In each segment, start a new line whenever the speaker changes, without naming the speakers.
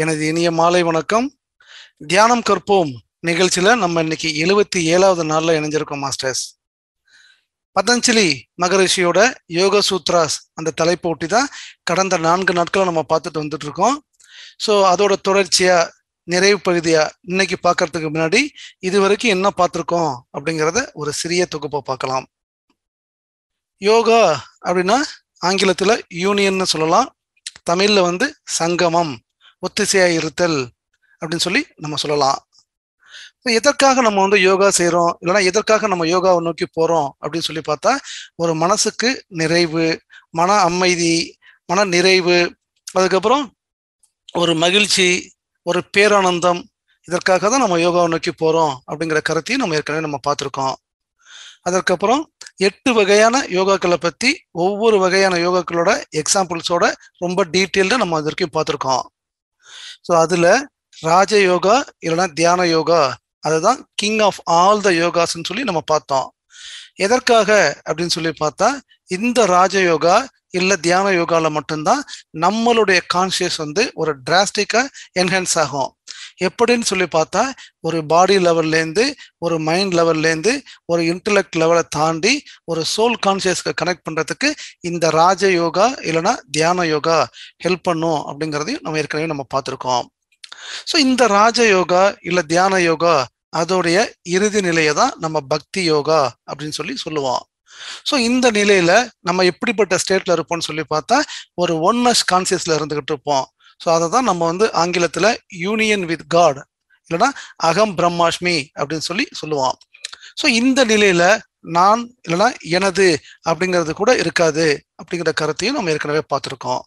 எனது இனிய மாலை வணக்கம் தியானம் கற்போம் நிகழ்ச்சியில நம்ம இன்னைக்கு எழுபத்தி ஏழாவது நாள்ல இணைஞ்சிருக்கோம் மாஸ்டர்ஸ் பதஞ்சலி மகரிஷியோட யோக சூத்ராஸ் அந்த தலைப்பு ஒட்டி தான் கடந்த நான்கு நாட்களை நம்ம பார்த்துட்டு வந்துட்டு இருக்கோம் ஸோ அதோட தொடர்ச்சியா நிறைவு பகுதியா இன்னைக்கு பார்க்கறதுக்கு முன்னாடி இது வரைக்கும் என்ன பார்த்துருக்கோம் அப்படிங்கிறத ஒரு சிறிய தொகுப்பை பார்க்கலாம் யோகா அப்படின்னா ஆங்கிலத்துல யூனியன்னு சொல்லலாம் தமிழ்ல வந்து சங்கமம் ஒத்திசையா இருத்தல் அப்படின்னு சொல்லி நம்ம சொல்லலாம் எதற்காக நம்ம வந்து யோகா செய்யறோம் இல்லைன்னா எதற்காக நம்ம யோகாவை நோக்கி போறோம் அப்படின்னு சொல்லி பார்த்தா ஒரு மனசுக்கு நிறைவு மன அமைதி மன நிறைவு அதுக்கப்புறம் ஒரு மகிழ்ச்சி ஒரு பேரானந்தம் இதற்காக தான் நம்ம யோகாவை நோக்கி போறோம் அப்படிங்கிற கருத்தையும் நம்ம ஏற்கனவே நம்ம பார்த்துருக்கோம் அதற்கப்புறம் எட்டு வகையான யோகாக்களை பத்தி ஒவ்வொரு வகையான யோகாக்களோட எக்ஸாம்பிள்ஸோட ரொம்ப டீட்டெயில்டா நம்ம அது வரைக்கும் பார்த்துருக்கோம் ஸோ அதுல ராஜ யோகா இல்லைன்னா தியான யோகா அதுதான் கிங் ஆஃப் ஆல் த யோகாஸ்ன்னு சொல்லி நம்ம பார்த்தோம் எதற்காக அப்படின்னு சொல்லி பார்த்தா இந்த ராஜ யோகா இல்ல தியான யோகால மட்டும்தான் நம்மளுடைய கான்சியஸ் வந்து ஒரு டிராஸ்டிக்கா என்ஹான்ஸ் ஆகும் எப்படின்னு சொல்லி பார்த்தா ஒரு பாடி லெவல்லேருந்து ஒரு மைண்ட் லெவல்லேருந்து ஒரு இன்டலெக்ட் லெவலை தாண்டி ஒரு சோல் கான்சியஸ்க்கு கனெக்ட் பண்ணுறதுக்கு இந்த ராஜ யோகா இல்லைன்னா தியான யோகா ஹெல்ப் பண்ணும் அப்படிங்கிறதையும் நம்ம ஏற்கனவே நம்ம பார்த்துருக்கோம் ஸோ இந்த ராஜ யோகா இல்லை தியான யோகா அதோடைய இறுதி நிலையை தான் நம்ம பக்தி யோகா அப்படின்னு சொல்லி சொல்லுவோம் ஸோ இந்த நிலையில நம்ம எப்படிப்பட்ட ஸ்டேட்ல இருப்போம்னு சொல்லி பார்த்தா ஒரு ஒன்னஸ் கான்சியஸ்ல இருந்துகிட்டு இருப்போம் ஸோ அதை தான் நம்ம வந்து ஆங்கிலத்துல யூனியன் வித் காட் இல்லைன்னா அகம் பிரம்மாஷ்மி அப்படின்னு சொல்லி சொல்லுவோம் ஸோ இந்த நிலையில நான் இல்லைன்னா எனது அப்படிங்கிறது கூட இருக்காது அப்படிங்கிற கருத்தையும் நம்ம ஏற்கனவே பார்த்துருக்கோம்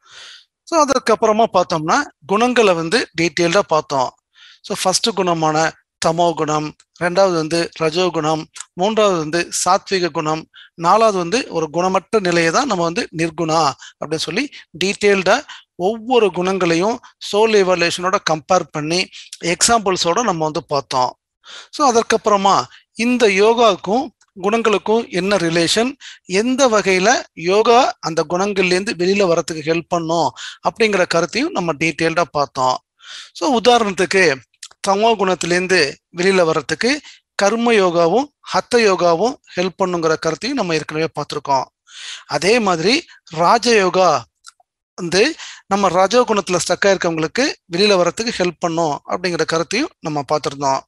ஸோ அதற்கப்புறமா பார்த்தோம்னா குணங்களை வந்து டீட்டெயில்டாக பார்த்தோம் ஸோ ஃபர்ஸ்ட் குணமான தமோ குணம் ரெண்டாவது வந்து ரஜோ குணம் மூன்றாவது வந்து சாத்விக குணம் நாலாவது வந்து ஒரு குணமற்ற நிலையை தான் நம்ம வந்து நிர்குணா அப்படின்னு சொல்லி டீட்டெயில்டா ஒவ்வொரு குணங்களையும் சோல் எவல்யூஷனோட கம்பேர் பண்ணி எக்ஸாம்பிள்ஸோட நம்ம வந்து பார்த்தோம் ஸோ அதற்கப்புறமா இந்த யோகாவுக்கும் குணங்களுக்கும் என்ன ரிலேஷன் எந்த வகையில யோகா அந்த குணங்கள்லேருந்து வெளியில வரத்துக்கு ஹெல்ப் பண்ணும் அப்படிங்கிற கருத்தையும் நம்ம டீட்டெயில்டா பார்த்தோம் ஸோ உதாரணத்துக்கு தமோ குணத்திலேருந்து வெளியில வர்றதுக்கு கர்ம யோகாவும் ஹத்த யோகாவும் ஹெல்ப் பண்ணுங்கிற கருத்தையும் நம்ம ஏற்கனவே பார்த்துருக்கோம் அதே மாதிரி ராஜ யோகா வந்து நம்ம ரஜோ குணத்துல ஸ்டக்கா இருக்கவங்களுக்கு வெளியில வர்றதுக்கு ஹெல்ப் பண்ணும் அப்படிங்கிற கருத்தையும் நம்ம பார்த்துருந்தோம்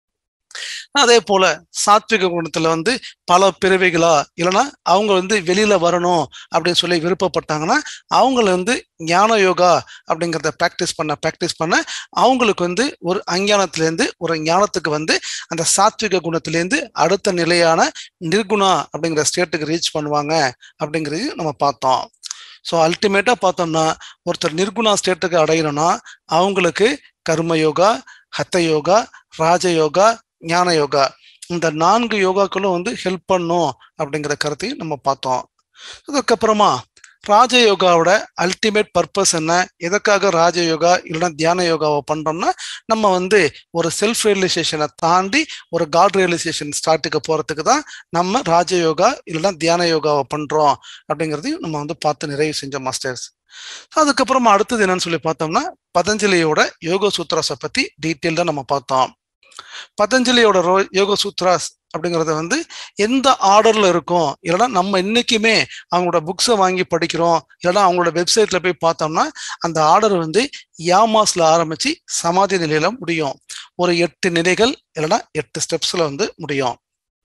அதே போல சாத்விக குணத்துல வந்து பல பிறவிகளா இல்லைன்னா அவங்க வந்து வெளியில வரணும் அப்படின்னு சொல்லி விருப்பப்பட்டாங்கன்னா அவங்கள வந்து ஞான யோகா அப்படிங்கிறத ப்ராக்டிஸ் பண்ண ப்ராக்டிஸ் பண்ண அவங்களுக்கு வந்து ஒரு அஞ்ஞானத்திலேருந்து ஒரு ஞானத்துக்கு வந்து அந்த சாத்விக குணத்திலேருந்து அடுத்த நிலையான நிர்குணா அப்படிங்கிற ஸ்டேட்டுக்கு ரீச் பண்ணுவாங்க அப்படிங்கிறது நம்ம பார்த்தோம் ஸோ அல்டிமேட்டா பார்த்தோம்னா ஒருத்தர் நிர்குணா ஸ்டேட்டுக்கு அடையணும்னா அவங்களுக்கு கர்ம யோகா ஹத்த யோகா ராஜ யோகா ஞான யோகா இந்த நான்கு யோகாக்களும் வந்து ஹெல்ப் பண்ணும் அப்படிங்கிற கருத்தையும் நம்ம பார்த்தோம் அதுக்கப்புறமா ராஜ யோகாவோட அல்டிமேட் பர்பஸ் என்ன எதற்காக ராஜ யோகா இல்லைன்னா தியான யோகாவை பண்றோம்னா நம்ம வந்து ஒரு செல்ஃப் ரியலைசேஷனை தாண்டி ஒரு காட் ரியலைசேஷன் ஸ்டார்ட்டுக்கு போறதுக்கு தான் நம்ம ராஜ யோகா இல்லைன்னா தியான யோகாவை பண்றோம் அப்படிங்கிறதையும் நம்ம வந்து பார்த்து நிறைவு செஞ்சோம் மாஸ்டர்ஸ் அதுக்கப்புறமா அடுத்தது என்னன்னு சொல்லி பார்த்தோம்னா பதஞ்சலியோட யோக சூத்ராஸை பத்தி டீட்டெயில்டா நம்ம பார்த்தோம் பதஞ்சலியோட ரோ யோக சூத்ராஸ் அப்படிங்கிறத வந்து எந்த ஆர்டர்ல இருக்கும் இல்லைன்னா நம்ம இன்னைக்குமே அவங்களோட புக்ஸை வாங்கி படிக்கிறோம் இல்லைன்னா அவங்களோட வெப்சைட்ல போய் பார்த்தோம்னா அந்த ஆர்டர் வந்து யாமாஸ்ல ஆரம்பிச்சு சமாதி நிலையில முடியும் ஒரு எட்டு நிலைகள் இல்லைன்னா எட்டு ஸ்டெப்ஸ்ல வந்து முடியும்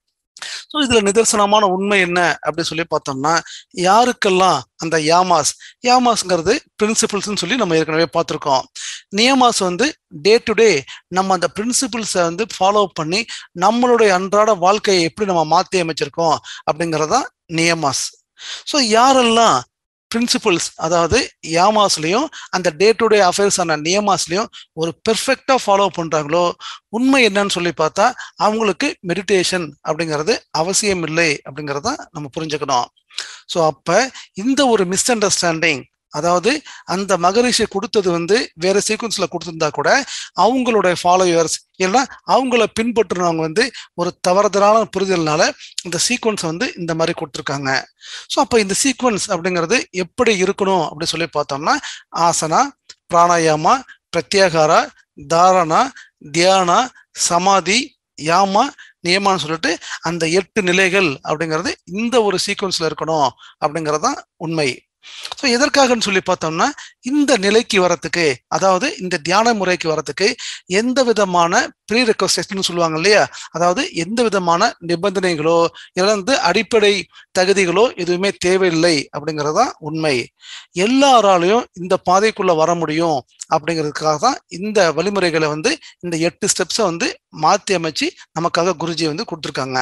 ஸோ இதுல நிதர்சனமான உண்மை என்ன அப்படின்னு சொல்லி பார்த்தோம்னா யாருக்கெல்லாம் அந்த யாமாஸ் யாமாஸ்ங்கிறது பிரின்சிபிள்ஸ்னு சொல்லி நம்ம ஏற்கனவே பார்த்துருக்கோம் நியமாஸ் வந்து டே டு டே நம்ம அந்த பிரின்சிபிள்ஸை வந்து ஃபாலோ பண்ணி நம்மளுடைய அன்றாட வாழ்க்கையை எப்படி நம்ம மாற்றி அமைச்சிருக்கோம் அப்படிங்கிறதான் நியமாஸ் ஸோ யாரெல்லாம் பிரின்சிபிள்ஸ் அதாவது யாமாஸ்லையும் அந்த டே டு டே அஃபேர்ஸான நியமாஸ்லையும் ஒரு பெர்ஃபெக்டா ஃபாலோ பண்றாங்களோ உண்மை என்னன்னு சொல்லி பார்த்தா அவங்களுக்கு மெடிடேஷன் அப்படிங்கிறது அவசியம் இல்லை அப்படிங்கிறத நம்ம புரிஞ்சுக்கணும் ஸோ அப்ப இந்த ஒரு மிஸ் அண்டர்ஸ்டாண்டிங் அதாவது அந்த மகரிஷி கொடுத்தது வந்து வேற சீக்வன்ஸ்ல கொடுத்திருந்தா கூட அவங்களுடைய ஃபாலோயர்ஸ் இல்லைன்னா அவங்கள பின்பற்றுனவங்க வந்து ஒரு தவறுதலான புரிதல்னால இந்த சீக்வன்ஸ் வந்து இந்த மாதிரி கொடுத்துருக்காங்க ஸோ அப்போ இந்த சீக்வன்ஸ் அப்படிங்கிறது எப்படி இருக்கணும் அப்படின்னு சொல்லி பார்த்தோம்னா ஆசனா பிராணாயாமா பிரத்யாகாரா தாரணா தியானா சமாதி யாமா நியமான்னு சொல்லிட்டு அந்த எட்டு நிலைகள் அப்படிங்கிறது இந்த ஒரு சீக்வன்ஸ்ல இருக்கணும் அப்படிங்கிறது தான் உண்மை ஸோ எதற்காகன்னு சொல்லி பார்த்தோம்னா இந்த நிலைக்கு வரத்துக்கு அதாவது இந்த தியான முறைக்கு வரத்துக்கு எந்த விதமான ப்ரீ ரெக்வஸ்ட்னு சொல்லுவாங்க இல்லையா அதாவது எந்த விதமான நிபந்தனைகளோ இழந்து அடிப்படை தகுதிகளோ எதுவுமே தேவையில்லை அப்படிங்கிறதான் உண்மை எல்லாராலையும் இந்த பாதைக்குள்ள வர முடியும் அப்படிங்கிறதுக்காக தான் இந்த வழிமுறைகளை வந்து இந்த எட்டு ஸ்டெப்ஸை வந்து மாற்றி அமைச்சு நமக்காக குருஜி வந்து கொடுத்துருக்காங்க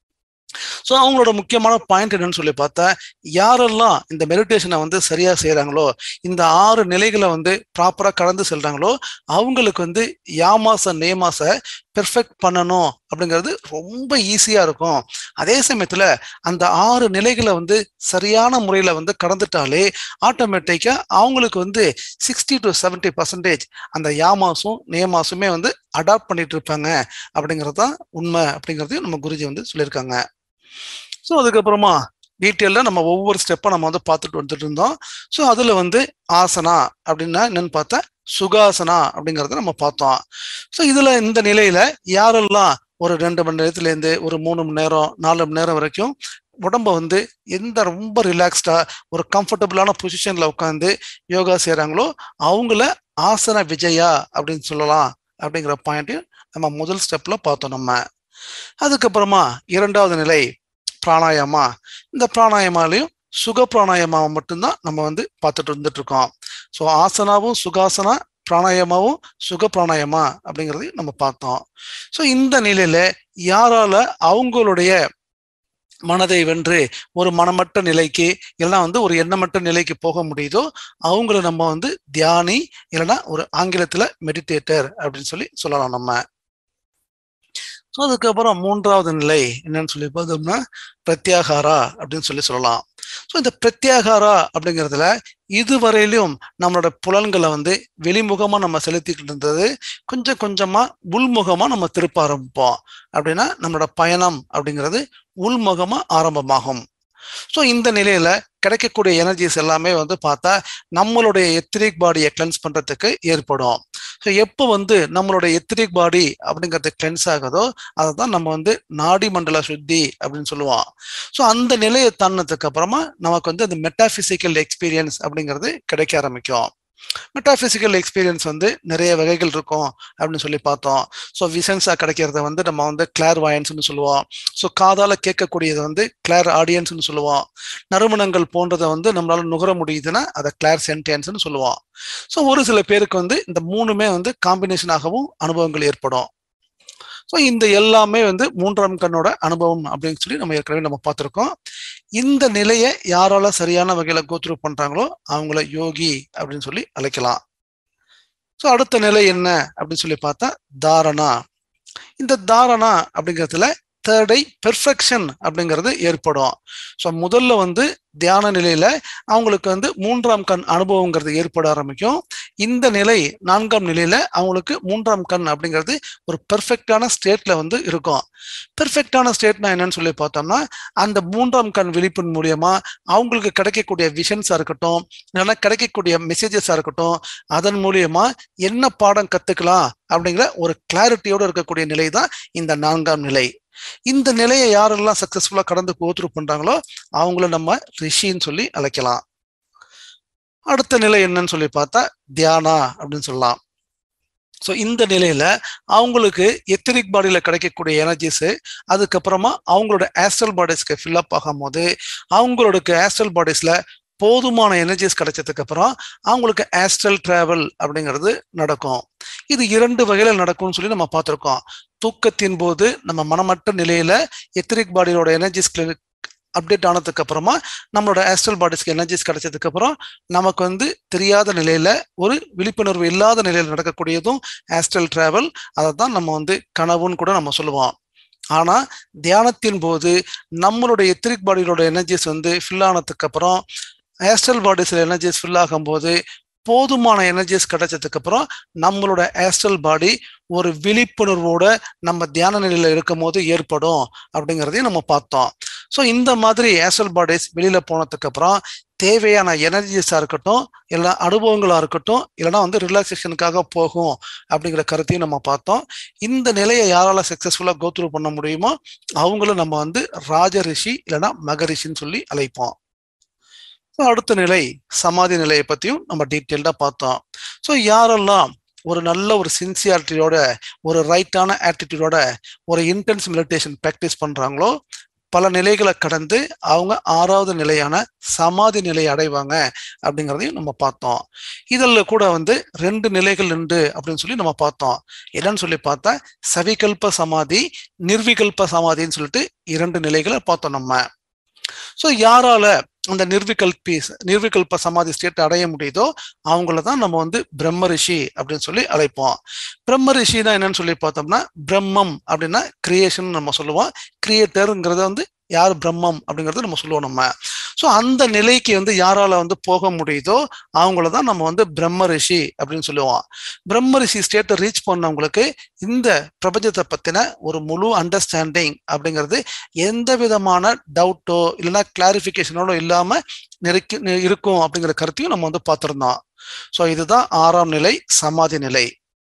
ஸோ அவங்களோட முக்கியமான பாயிண்ட் என்னன்னு சொல்லி பார்த்தா யாரெல்லாம் இந்த மெடிடேஷனை வந்து சரியா செய்யறாங்களோ இந்த ஆறு நிலைகளை வந்து ப்ராப்பரா கடந்து செல்றாங்களோ அவங்களுக்கு வந்து யாமாச நேமாச பெர்ஃபெக்ட் பண்ணணும் அப்படிங்கிறது ரொம்ப ஈஸியா இருக்கும் அதே சமயத்துல அந்த ஆறு நிலைகளை வந்து சரியான முறையில வந்து கடந்துட்டாலே ஆட்டோமேட்டிக்கா அவங்களுக்கு வந்து சிக்ஸ்டி டு செவன்டி பர்சன்டேஜ் அந்த யாமாசும் நேமாசுமே வந்து அடாப்ட் பண்ணிட்டு இருப்பாங்க அப்படிங்கிறது தான் உண்மை அப்படிங்கிறதையும் நம்ம குருஜி வந்து சொல்லியிருக்காங்க ஸோ அதுக்கப்புறமா டீட்டெயிலில் நம்ம ஒவ்வொரு ஸ்டெப்பை நம்ம வந்து பார்த்துட்டு வந்துட்டு இருந்தோம் ஸோ அதில் வந்து ஆசனா அப்படின்னா என்னன்னு பார்த்தா சுகாசனா அப்படிங்கிறத நம்ம பார்த்தோம் ஸோ இதில் இந்த நிலையில யாரெல்லாம் ஒரு ரெண்டு மணி நேரத்துலேருந்து ஒரு மூணு மணி நேரம் நாலு மணி நேரம் வரைக்கும் உடம்ப வந்து எந்த ரொம்ப ரிலாக்ஸ்டா ஒரு கம்ஃபர்டபுளான பொசிஷன்ல உட்காந்து யோகா செய்கிறாங்களோ அவங்கள ஆசன விஜயா அப்படின்னு சொல்லலாம் அப்படிங்கிற பாயிண்ட்டையும் நம்ம முதல் ஸ்டெப்ல பார்த்தோம் நம்ம அதுக்கப்புறமா இரண்டாவது நிலை பிராணாயாமா இந்த பிராணாயாமாலையும் சுக பிராணாயாமாவை மட்டும்தான் நம்ம வந்து பார்த்துட்டு வந்துட்டு இருக்கோம் ஸோ ஆசனாவும் சுகாசனா பிராணாயாமாவும் சுக பிராணாயாமா அப்படிங்கிறதையும் நம்ம பார்த்தோம் ஸோ இந்த நிலையில யாரால அவங்களுடைய மனதை வென்று ஒரு மனமற்ற நிலைக்கு இல்லைன்னா வந்து ஒரு எண்ணமற்ற நிலைக்கு போக முடியுதோ அவங்கள நம்ம வந்து தியானி இல்லைன்னா ஒரு ஆங்கிலத்துல மெடிடேட்டர் அப்படின்னு சொல்லி சொல்லலாம் நம்ம ஸோ அதுக்கப்புறம் மூன்றாவது நிலை என்னன்னு சொல்லி பார்த்தோம்னா பிரத்யாகாரா அப்படின்னு சொல்லி சொல்லலாம் ஸோ இந்த பிரத்யாகாரா அப்படிங்கிறதுல இதுவரையிலும் நம்மளோட புலன்களை வந்து வெளிமுகமா நம்ம செலுத்திக்கிட்டு இருந்தது கொஞ்சம் கொஞ்சமா உள்முகமா நம்ம திருப்ப ஆரம்பிப்போம் அப்படின்னா நம்மளோட பயணம் அப்படிங்கிறது உள்முகமா ஆரம்பமாகும் ஸோ இந்த நிலையில கிடைக்கக்கூடிய எனர்ஜிஸ் எல்லாமே வந்து பார்த்தா நம்மளுடைய எத்திரிக் பாடியை கிளென்ஸ் பண்றதுக்கு ஏற்படும் ஸோ எப்போ வந்து நம்மளுடைய எத்திரிக் பாடி அப்படிங்கிறது கிளென்ஸ் ஆகுதோ அதை தான் நம்ம வந்து நாடி மண்டல சுத்தி அப்படின்னு சொல்லுவோம் ஸோ அந்த நிலையை தாண்டினதுக்கு அப்புறமா நமக்கு வந்து அந்த மெட்டாபிசிக்கல் எக்ஸ்பீரியன்ஸ் அப்படிங்கிறது கிடைக்க ஆரம்பிக்கும் மெட்டாபிசிக்கல் எக்ஸ்பீரியன்ஸ் வந்து நிறைய வகைகள் இருக்கும் அப்படின்னு சொல்லி பார்த்தோம் ஸோ விசன்ஸா கிடைக்கிறத வந்து நம்ம வந்து கிளார் வாயன்ஸ்னு சொல்லுவோம் ஸோ காதால கேட்கக்கூடியது வந்து கிளார் ஆடியன்ஸ்னு சொல்லுவோம் நறுமணங்கள் போன்றதை வந்து நம்மளால நுகர முடியுதுன்னா அதை கிளார் சென்டென்ஸ்னு சொல்லுவோம் ஸோ ஒரு சில பேருக்கு வந்து இந்த மூணுமே வந்து காம்பினேஷனாகவும் அனுபவங்கள் ஏற்படும் ஸோ இந்த எல்லாமே வந்து மூன்றாம் கண்ணோட அனுபவம் அப்படின்னு சொல்லி நம்ம ஏற்கனவே நம்ம பார்த்துருக்கோம் இந்த நிலையை யாரால சரியான வகையில கோத்ரூ பண்றாங்களோ அவங்கள யோகி அப்படின்னு சொல்லி அழைக்கலாம் ஸோ அடுத்த நிலை என்ன அப்படின்னு சொல்லி பார்த்தா தாரணா இந்த தாரணா அப்படிங்கிறதுல தேர்ட் ஐ பெர்ஃபெக்ஷன் அப்படிங்கிறது ஏற்படும் ஸோ முதல்ல வந்து தியான நிலையில அவங்களுக்கு வந்து மூன்றாம் கண் அனுபவங்கிறது ஏற்பட ஆரம்பிக்கும் இந்த நிலை நான்காம் நிலையில அவங்களுக்கு மூன்றாம் கண் அப்படிங்கிறது ஒரு பெர்ஃபெக்டான ஸ்டேட்ல வந்து இருக்கும் பெர்ஃபெக்டான ஸ்டேட்னா என்னன்னு சொல்லி பார்த்தோம்னா அந்த மூன்றாம் கண் விழிப்பின் மூலியமா அவங்களுக்கு கிடைக்கக்கூடிய விஷன்ஸா இருக்கட்டும் இல்லைன்னா கிடைக்கக்கூடிய மெசேஜஸா இருக்கட்டும் அதன் மூலியமா என்ன பாடம் கத்துக்கலாம் அப்படிங்கிற ஒரு கிளாரிட்டியோட இருக்கக்கூடிய நிலை தான் இந்த நான்காம் நிலை இந்த நிலையை யாரெல்லாம் சக்சஸ்ஃபுல்லா கடந்து கோத்ரூ பண்றாங்களோ அவங்கள நம்ம ரிஷின்னு சொல்லி அழைக்கலாம் அடுத்த நிலை என்னன்னு சொல்லி பார்த்தா தியானா அப்படின்னு சொல்லலாம் ஸோ இந்த நிலையில அவங்களுக்கு எத்திரிக் பாடியில கிடைக்கக்கூடிய எனர்ஜிஸ் அதுக்கப்புறமா அவங்களோட ஆஸ்ட்ரல் பாடிஸ்க்கு ஃபில்அப் ஆகும் போது அவங்களோட ஆஸ்ட்ரல் பாடிஸ்ல போதுமான எனர்ஜிஸ் கிடைச்சதுக்கு அப்புறம் அவங்களுக்கு ஆஸ்ட்ரல் டிராவல் அப்படிங்கிறது நடக்கும் இது இரண்டு வகையில நடக்கும்னு சொல்லி நம்ம பார்த்துருக்கோம் தூக்கத்தின் போது நம்ம மனமற்ற நிலையில எத்திரிக் பாடியோட எனர்ஜிஸ் அப்டேட் ஆனதுக்கு அப்புறமா நம்மளோட ஆஸ்ட்ரல் பாடிஸ்க்கு எனர்ஜிஸ் கிடைச்சதுக்கு அப்புறம் நமக்கு வந்து தெரியாத நிலையில ஒரு விழிப்புணர்வு இல்லாத நிலையில நடக்கக்கூடியதும் ஆஸ்ட்ரல் டிராவல் அதை தான் நம்ம வந்து கனவுன்னு கூட நம்ம சொல்லுவோம் ஆனா தியானத்தின் போது நம்மளுடைய எத்திரிக் பாடியோட எனர்ஜிஸ் வந்து ஃபில் ஆனதுக்கு அப்புறம் ஆஸ்ட்ரல் பாடிஸ்ல எனர்ஜிஸ் ஃபில் ஆகும்போது போதுமான எனர்ஜிஸ் கிடைச்சதுக்கு அப்புறம் நம்மளோட ஆஸ்ட்ரல் பாடி ஒரு விழிப்புணர்வோட நம்ம தியான நிலையில இருக்கும் போது ஏற்படும் அப்படிங்கிறதையும் நம்ம பார்த்தோம் ஸோ இந்த மாதிரி ஆஸ்ட்ரல் பாடிஸ் வெளியில போனதுக்கு அப்புறம் தேவையான எனர்ஜிஸா இருக்கட்டும் இல்லை அனுபவங்களா இருக்கட்டும் இல்லைன்னா வந்து ரிலாக்ஸேஷனுக்காக போகும் அப்படிங்கிற கருத்தையும் நம்ம பார்த்தோம் இந்த நிலையை யாரால சக்சஸ்ஃபுல்லா கோத்ரூ பண்ண முடியுமோ அவங்களும் நம்ம வந்து ராஜ ரிஷி இல்லைன்னா மகரிஷின்னு சொல்லி அழைப்போம் ஸோ அடுத்த நிலை சமாதி நிலையை பத்தியும் நம்ம டீட்டெயில்டா பார்த்தோம் ஸோ யாரெல்லாம் ஒரு நல்ல ஒரு சின்சியாரிட்டியோட ஒரு ரைட்டான ஆட்டிடியூடோட ஒரு இன்டென்ஸ் மெடிடேஷன் ப்ராக்டிஸ் பண்றாங்களோ பல நிலைகளை கடந்து அவங்க ஆறாவது நிலையான சமாதி நிலையை அடைவாங்க அப்படிங்கிறதையும் நம்ம பார்த்தோம் இதில் கூட வந்து ரெண்டு நிலைகள் உண்டு அப்படின்னு சொல்லி நம்ம பார்த்தோம் என்னன்னு சொல்லி பார்த்தா சவிகல்ப சமாதி நிர்விகல்ப சமாதின்னு சொல்லிட்டு இரண்டு நிலைகளை பார்த்தோம் நம்ம ஸோ யாரால அந்த நிர்விகல்பி நிர்விகல்ப சமாதி ஸ்டேட் அடைய முடியுதோ அவங்கள தான் நம்ம வந்து பிரம்ம ரிஷி அப்படின்னு சொல்லி அழைப்போம் பிரம்ம ரிஷினா என்னன்னு சொல்லி பார்த்தோம்னா பிரம்மம் அப்படின்னா கிரியேஷன் நம்ம சொல்லுவோம் கிரியேட்டருங்கிறத வந்து யார் பிரம்மம் அப்படிங்கறத நம்ம சொல்லுவோம் நம்ம ஸோ அந்த நிலைக்கு வந்து யாரால வந்து போக முடியுதோ அவங்கள தான் நம்ம வந்து பிரம்ம ரிஷி அப்படின்னு சொல்லுவோம் பிரம்ம ரிஷி ஸ்டேட்டை ரீச் பண்ணவங்களுக்கு இந்த பிரபஞ்சத்தை பத்தின ஒரு முழு அண்டர்ஸ்டாண்டிங் அப்படிங்கிறது எந்த விதமான டவுட்டோ இல்லைன்னா கிளாரிஃபிகேஷனோட இல்லாம நெருக்கி இருக்கும் அப்படிங்கிற கருத்தையும் நம்ம வந்து பார்த்திருந்தோம் ஸோ இதுதான் ஆறாம் நிலை சமாதி நிலை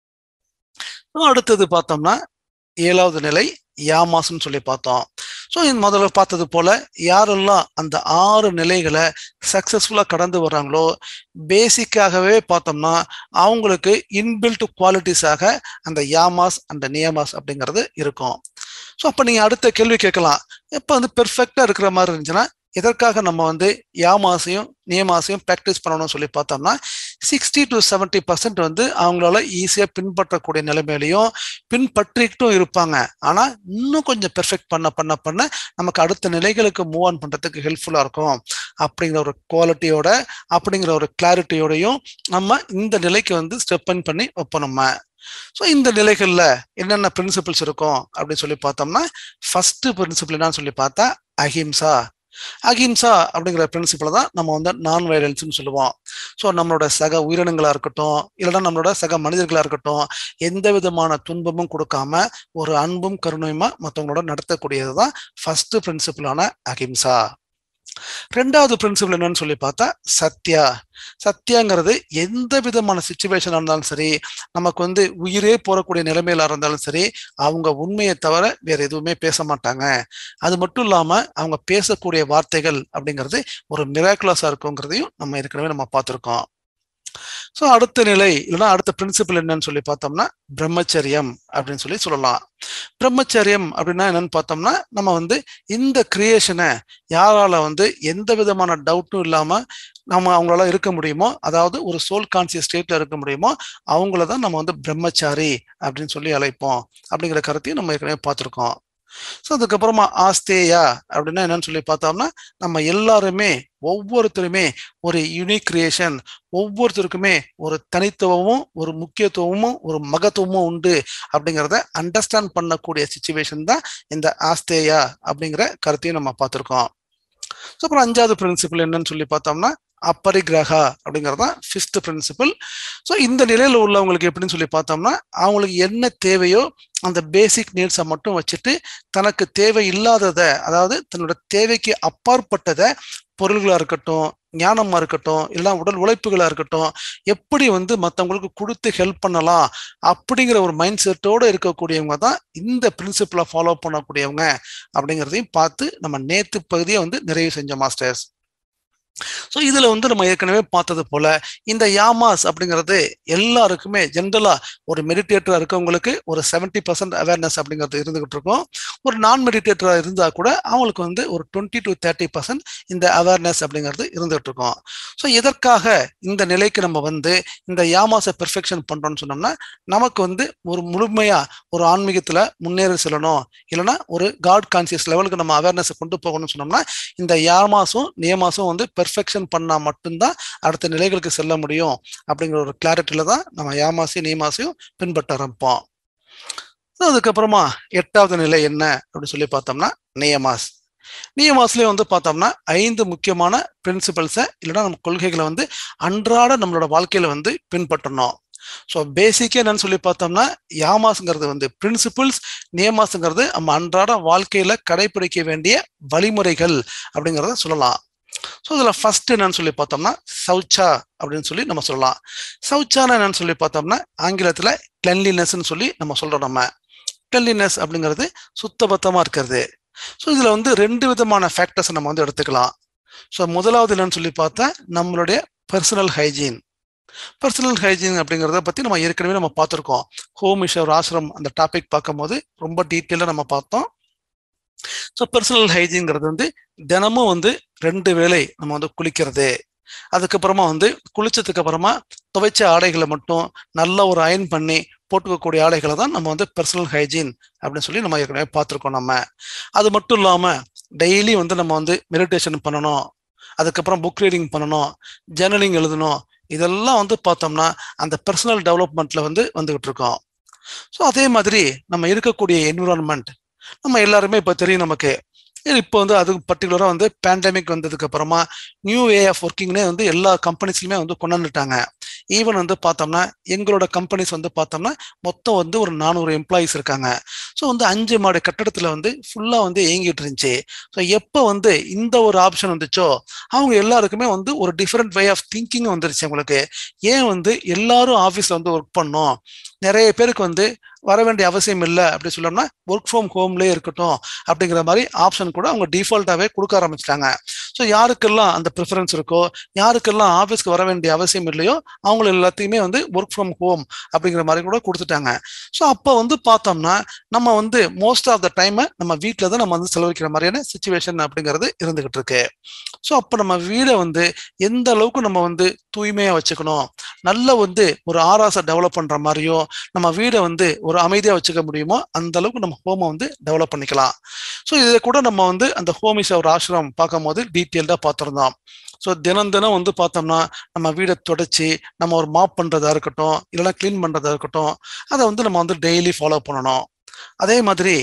அடுத்தது பார்த்தோம்னா ஏழாவது நிலை யாமாஸ்ன்னு சொல்லி பார்த்தோம் ஸோ இந்த முதல்ல பார்த்தது போல யாரெல்லாம் அந்த ஆறு நிலைகளை சக்சஸ்ஃபுல்லாக கடந்து வர்றாங்களோ பேசிக்காகவே பார்த்தோம்னா அவங்களுக்கு இன்பில்ட் குவாலிட்டிஸாக அந்த யாமாஸ் அந்த நியமாஸ் அப்படிங்கிறது இருக்கும் ஸோ அப்போ நீங்கள் அடுத்த கேள்வி கேட்கலாம் இப்போ வந்து பெர்ஃபெக்டாக இருக்கிற மாதிரி இருந்துச்சுன்னா எதற்காக நம்ம வந்து யாமாசையும் நியமாசையும் ப்ராக்டிஸ் பண்ணணும்னு சொல்லி பார்த்தோம்னா சிக்ஸ்டி டு செவன்டி பர்சன்ட் வந்து அவங்களால ஈஸியாக பின்பற்றக்கூடிய நிலைமையிலையும் பின்பற்றிக்கிட்டும் இருப்பாங்க ஆனால் இன்னும் கொஞ்சம் பெர்ஃபெக்ட் பண்ண பண்ண பண்ண நமக்கு அடுத்த நிலைகளுக்கு மூவ் ஆன் பண்ணுறதுக்கு ஹெல்ப்ஃபுல்லாக இருக்கும் அப்படிங்கிற ஒரு குவாலிட்டியோட அப்படிங்கிற ஒரு கிளாரிட்டியோடையும் நம்ம இந்த நிலைக்கு வந்து ஸ்டெப் இன் பண்ணி வைப்போம் நம்ம ஸோ இந்த நிலைகளில் என்னென்ன பிரின்சிபிள்ஸ் இருக்கும் அப்படின்னு சொல்லி பார்த்தோம்னா ஃபர்ஸ்ட் பிரின்சிபிள் என்னன்னு சொல்லி பார்த்தா அஹிம்சா அஹிம்சா அப்படிங்கிற பிரின்சிபலை தான் நம்ம வந்து நான் வயலன்ஸ்னு சொல்லுவோம் ஸோ நம்மளோட சக உயிரினங்களா இருக்கட்டும் இல்லைன்னா நம்மளோட சக மனிதர்களா இருக்கட்டும் எந்த விதமான துன்பமும் கொடுக்காம ஒரு அன்பும் கருணையுமா மற்றவங்களோட நடத்தக்கூடியது தான் ஃபர்ஸ்ட் பிரின்சிபிளான அஹிம்சா ரெண்டாவது பிரின்சிபல் என்னன்னு சொல்லி பார்த்தா சத்யா சத்தியாங்கிறது எந்த விதமான சுச்சுவேஷனா இருந்தாலும் சரி நமக்கு வந்து உயிரே போறக்கூடிய நிலைமையில இருந்தாலும் சரி அவங்க உண்மையை தவிர வேற எதுவுமே பேச மாட்டாங்க அது மட்டும் இல்லாம அவங்க பேசக்கூடிய வார்த்தைகள் அப்படிங்கிறது ஒரு மிராக்குலஸா இருக்குங்கிறதையும் நம்ம ஏற்கனவே நம்ம பார்த்துருக்கோம் ஸோ அடுத்த நிலை இல்லைன்னா அடுத்த பிரின்சிபல் என்னன்னு சொல்லி பார்த்தோம்னா பிரம்மச்சரியம் அப்படின்னு சொல்லி சொல்லலாம் பிரம்மச்சரியம் அப்படின்னா என்னன்னு பார்த்தோம்னா நம்ம வந்து இந்த கிரியேஷனை யாரால வந்து எந்த விதமான டவுட்டும் இல்லாம நம்ம அவங்களால இருக்க முடியுமோ அதாவது ஒரு சோல் கான்சியஸ் ஸ்டேட்ல இருக்க முடியுமோ அவங்கள தான் நம்ம வந்து பிரம்மச்சாரி அப்படின்னு சொல்லி அழைப்போம் அப்படிங்கிற கருத்தையும் நம்ம ஏற்கனவே பார்த்துருக்கோம் ஸோ அதுக்கப்புறமா ஆஸ்தேயா அப்படின்னா என்னன்னு சொல்லி பார்த்தோம்னா நம்ம எல்லாருமே ஒவ்வொருத்தருமே ஒரு யூனிக் கிரியேஷன் ஒவ்வொருத்தருக்குமே ஒரு தனித்துவமும் ஒரு முக்கியத்துவமும் ஒரு மகத்துவமும் உண்டு அப்படிங்கிறத அண்டர்ஸ்டாண்ட் பண்ணக்கூடிய சுச்சுவேஷன் தான் இந்த ஆஸ்தேயா அப்படிங்கிற கருத்தையும் நம்ம பார்த்துருக்கோம் ஸோ அப்புறம் அஞ்சாவது பிரின்சிபல் என்னன்னு சொல்லி பார்த்தோம்னா அப்பரிகிரகா அப்படிங்கிறது தான் ஃபிஃப்த் பிரின்சிபல் ஸோ இந்த நிலையில் உள்ளவங்களுக்கு எப்படின்னு சொல்லி பார்த்தோம்னா அவங்களுக்கு என்ன தேவையோ அந்த பேசிக் நீட்ஸை மட்டும் வச்சுட்டு தனக்கு தேவை இல்லாததை அதாவது தன்னோட தேவைக்கு அப்பாற்பட்டதை பொருள்களா இருக்கட்டும் ஞானமா இருக்கட்டும் இல்லை உடல் உழைப்புகளா இருக்கட்டும் எப்படி வந்து மற்றவங்களுக்கு கொடுத்து ஹெல்ப் பண்ணலாம் அப்படிங்கிற ஒரு மைண்ட் செட்டோட இருக்கக்கூடியவங்க தான் இந்த பிரின்சிபலை ஃபாலோ பண்ணக்கூடியவங்க அப்படிங்கிறதையும் பார்த்து நம்ம நேத்து பகுதியை வந்து நிறைவு செஞ்சோம் மாஸ்டர்ஸ் ஸோ இதுல வந்து நம்ம ஏற்கனவே பார்த்தது போல இந்த யாமாஸ் அப்படிங்கிறது எல்லாருக்குமே ஜென்ரலா ஒரு மெடிடேட்டரா இருக்கவங்களுக்கு ஒரு செவன்டி பர்சன்ட் அவேர்னஸ் அப்படிங்கிறது இருந்துகிட்டு இருக்கும் ஒரு நான் மெடிடேட்டரா இருந்தா கூட அவங்களுக்கு வந்து ஒரு டுவெண்ட்டி டு தேர்ட்டி பர்சன்ட் இந்த அவேர்னஸ் அப்படிங்கிறது இருந்துகிட்டு இருக்கும் ஸோ எதற்காக இந்த நிலைக்கு நம்ம வந்து இந்த யாமாஸை பெர்ஃபெக்ஷன் பண்றோம்னு சொன்னோம்னா நமக்கு வந்து ஒரு முழுமையா ஒரு ஆன்மீகத்துல முன்னேறி செல்லணும் இல்லைன்னா ஒரு காட் கான்சியஸ் லெவலுக்கு நம்ம அவேர்னஸ் கொண்டு போகணும்னு சொன்னோம்னா இந்த யாமாஸும் நியமாஸும் வந்து பெர்ஃபெக்ஷன் பண்ணா மட்டும்தான் அடுத்த நிலைகளுக்கு செல்ல முடியும் அப்படிங்கிற ஒரு கிளாரிட்டியில தான் நம்ம யாமாசையும் நியமாசையும் பின்பற்ற ஆரம்பிப்போம் அதுக்கப்புறமா எட்டாவது நிலை என்ன அப்படின்னு சொல்லி பார்த்தோம்னா நியமாஸ் நியமாஸ்லயே வந்து பார்த்தோம்னா ஐந்து முக்கியமான பிரின்சிபல்ஸை இல்லைன்னா நம்ம கொள்கைகளை வந்து அன்றாட நம்மளோட வாழ்க்கையில வந்து பின்பற்றணும் ஸோ பேசிக்கே என்னன்னு சொல்லி பார்த்தோம்னா யாமாஸ்ங்கிறது வந்து பிரின்சிபிள்ஸ் நியமாஸ்ங்கிறது நம்ம அன்றாட வாழ்க்கையில கடைபிடிக்க வேண்டிய வழிமுறைகள் அப்படிங்கிறத சொல்லலாம் ஸோ இதில் ஃபர்ஸ்ட் என்னன்னு சொல்லி பார்த்தோம்னா சௌச்சா அப்படின்னு சொல்லி நம்ம சொல்லலாம் சௌச்சான என்னன்னு சொல்லி பார்த்தோம்னா ஆங்கிலத்தில் கிளென்லினஸ்ன்னு சொல்லி நம்ம சொல்றோம் நம்ம கிளென்லினஸ் அப்படிங்கிறது சுத்தபத்தமாக இருக்கிறது ஸோ இதில் வந்து ரெண்டு விதமான ஃபேக்டர்ஸ் நம்ம வந்து எடுத்துக்கலாம் ஸோ முதலாவது என்னன்னு சொல்லி பார்த்தா நம்மளுடைய பர்சனல் ஹைஜீன் பர்சனல் ஹைஜீன் அப்படிங்கிறத பற்றி நம்ம ஏற்கனவே நம்ம பார்த்துருக்கோம் ஹோம் இஷர் ஆசிரம் அந்த டாபிக் பார்க்கும்போது ரொம்ப டீட்டெயிலாக நம்ம பார்த்தோம் ஸோ பர்சனல் ஹைஜீன்ங்கிறது வந்து தினமும் வந்து ரெண்டு வேளை நம்ம வந்து குளிக்கிறது அதுக்கப்புறமா வந்து குளிச்சதுக்கு அப்புறமா துவைச்ச ஆடைகளை மட்டும் நல்ல ஒரு அயன் பண்ணி போட்டுக்கக்கூடிய ஆடைகளை தான் நம்ம வந்து பர்சனல் ஹைஜீன் அப்படின்னு சொல்லி நம்ம ஏற்கனவே பார்த்துருக்கோம் நம்ம அது மட்டும் இல்லாமல் டெய்லி வந்து நம்ம வந்து மெடிடேஷன் பண்ணணும் அதுக்கப்புறம் புக் ரீடிங் பண்ணணும் ஜேர்னலிங் எழுதணும் இதெல்லாம் வந்து பார்த்தோம்னா அந்த பர்சனல் டெவலப்மெண்ட்ல வந்து வந்துகிட்டு இருக்கோம் ஸோ அதே மாதிரி நம்ம இருக்கக்கூடிய என்விரான்மெண்ட் நம்ம எல்லாருமே இப்போ தெரியும் நமக்கு இப்போ வந்து அது பர்டிகுலராக வந்து பேண்டமிக் வந்ததுக்கு அப்புறமா நியூ வே ஆஃப் ஒர்க்கிங்னே வந்து எல்லா கம்பெனிஸ்லையுமே வந்து கொண்டாந்துட்டாங்க ஈவன் வந்து பார்த்தோம்னா எங்களோட கம்பெனிஸ் வந்து பார்த்தோம்னா மொத்தம் வந்து ஒரு நானூறு எம்ப்ளாயிஸ் இருக்காங்க ஸோ வந்து அஞ்சு மாடு கட்டடத்தில் வந்து ஃபுல்லாக வந்து இயங்கிட்டு இருந்துச்சு ஸோ எப்போ வந்து இந்த ஒரு ஆப்ஷன் வந்துச்சோ அவங்க எல்லாருக்குமே வந்து ஒரு டிஃப்ரெண்ட் வே ஆஃப் திங்கிங் வந்துருச்சு உங்களுக்கு ஏன் வந்து எல்லாரும் ஆஃபீஸில் வந்து ஒர்க் பண்ணோம் நிறைய பேருக்கு வந்து வர வேண்டிய அவசியம் இல்லை அப்படி சொல்லணும்னா ஒர்க் ஃப்ரம் ஹோம்லேயே இருக்கட்டும் அப்படிங்கிற மாதிரி ஆப்ஷன் கூட அவங்க டிஃபால்ட்டாகவே கொடுக்க ஆரம்பிச்சிட்டாங்க ஸோ யாருக்கெல்லாம் அந்த ப்ரிஃபரன்ஸ் இருக்கோ யாருக்கெல்லாம் ஆஃபீஸ்க்கு வர வேண்டிய அவசியம் இல்லையோ அவங்க எல்லாத்தையுமே வந்து ஒர்க் ஃப்ரம் ஹோம் அப்படிங்கிற மாதிரி கூட கொடுத்துட்டாங்க ஸோ அப்போ வந்து பார்த்தோம்னா நம்ம வந்து மோஸ்ட் ஆஃப் த டைமை நம்ம வீட்டில் தான் நம்ம வந்து செலவழிக்கிற மாதிரியான சுச்சுவேஷன் அப்படிங்கிறது இருந்துகிட்டு இருக்கு ஸோ அப்போ நம்ம வீடை வந்து எந்த அளவுக்கு நம்ம வந்து தூய்மையாக வச்சுக்கணும் நல்ல வந்து ஒரு ஆராசை டெவலப் பண்ணுற மாதிரியோ நம்ம வீடை வந்து ஒரு அமைதியாக வச்சுக்க முடியுமோ அந்த அளவுக்கு நம்ம ஹோமை வந்து டெவலப் பண்ணிக்கலாம் ஸோ இதை கூட நம்ம வந்து அந்த ஹோமிஸ் ஒரு ஆசிரம் பார்க்கும்போது டீட்டெயில்டாக பார்த்துருந்தோம் ஸோ தினம் தினம் வந்து பார்த்தோம்னா நம்ம வீடை தொடச்சி நம்ம ஒரு மாப் பண்ணுறதா இருக்கட்டும் இல்லைன்னா க்ளீன் பண்ணுறதா இருக்கட்டும் அதை வந்து நம்ம வந்து டெய்லி ஃபாலோ பண்ணணும் அதே மாதிரி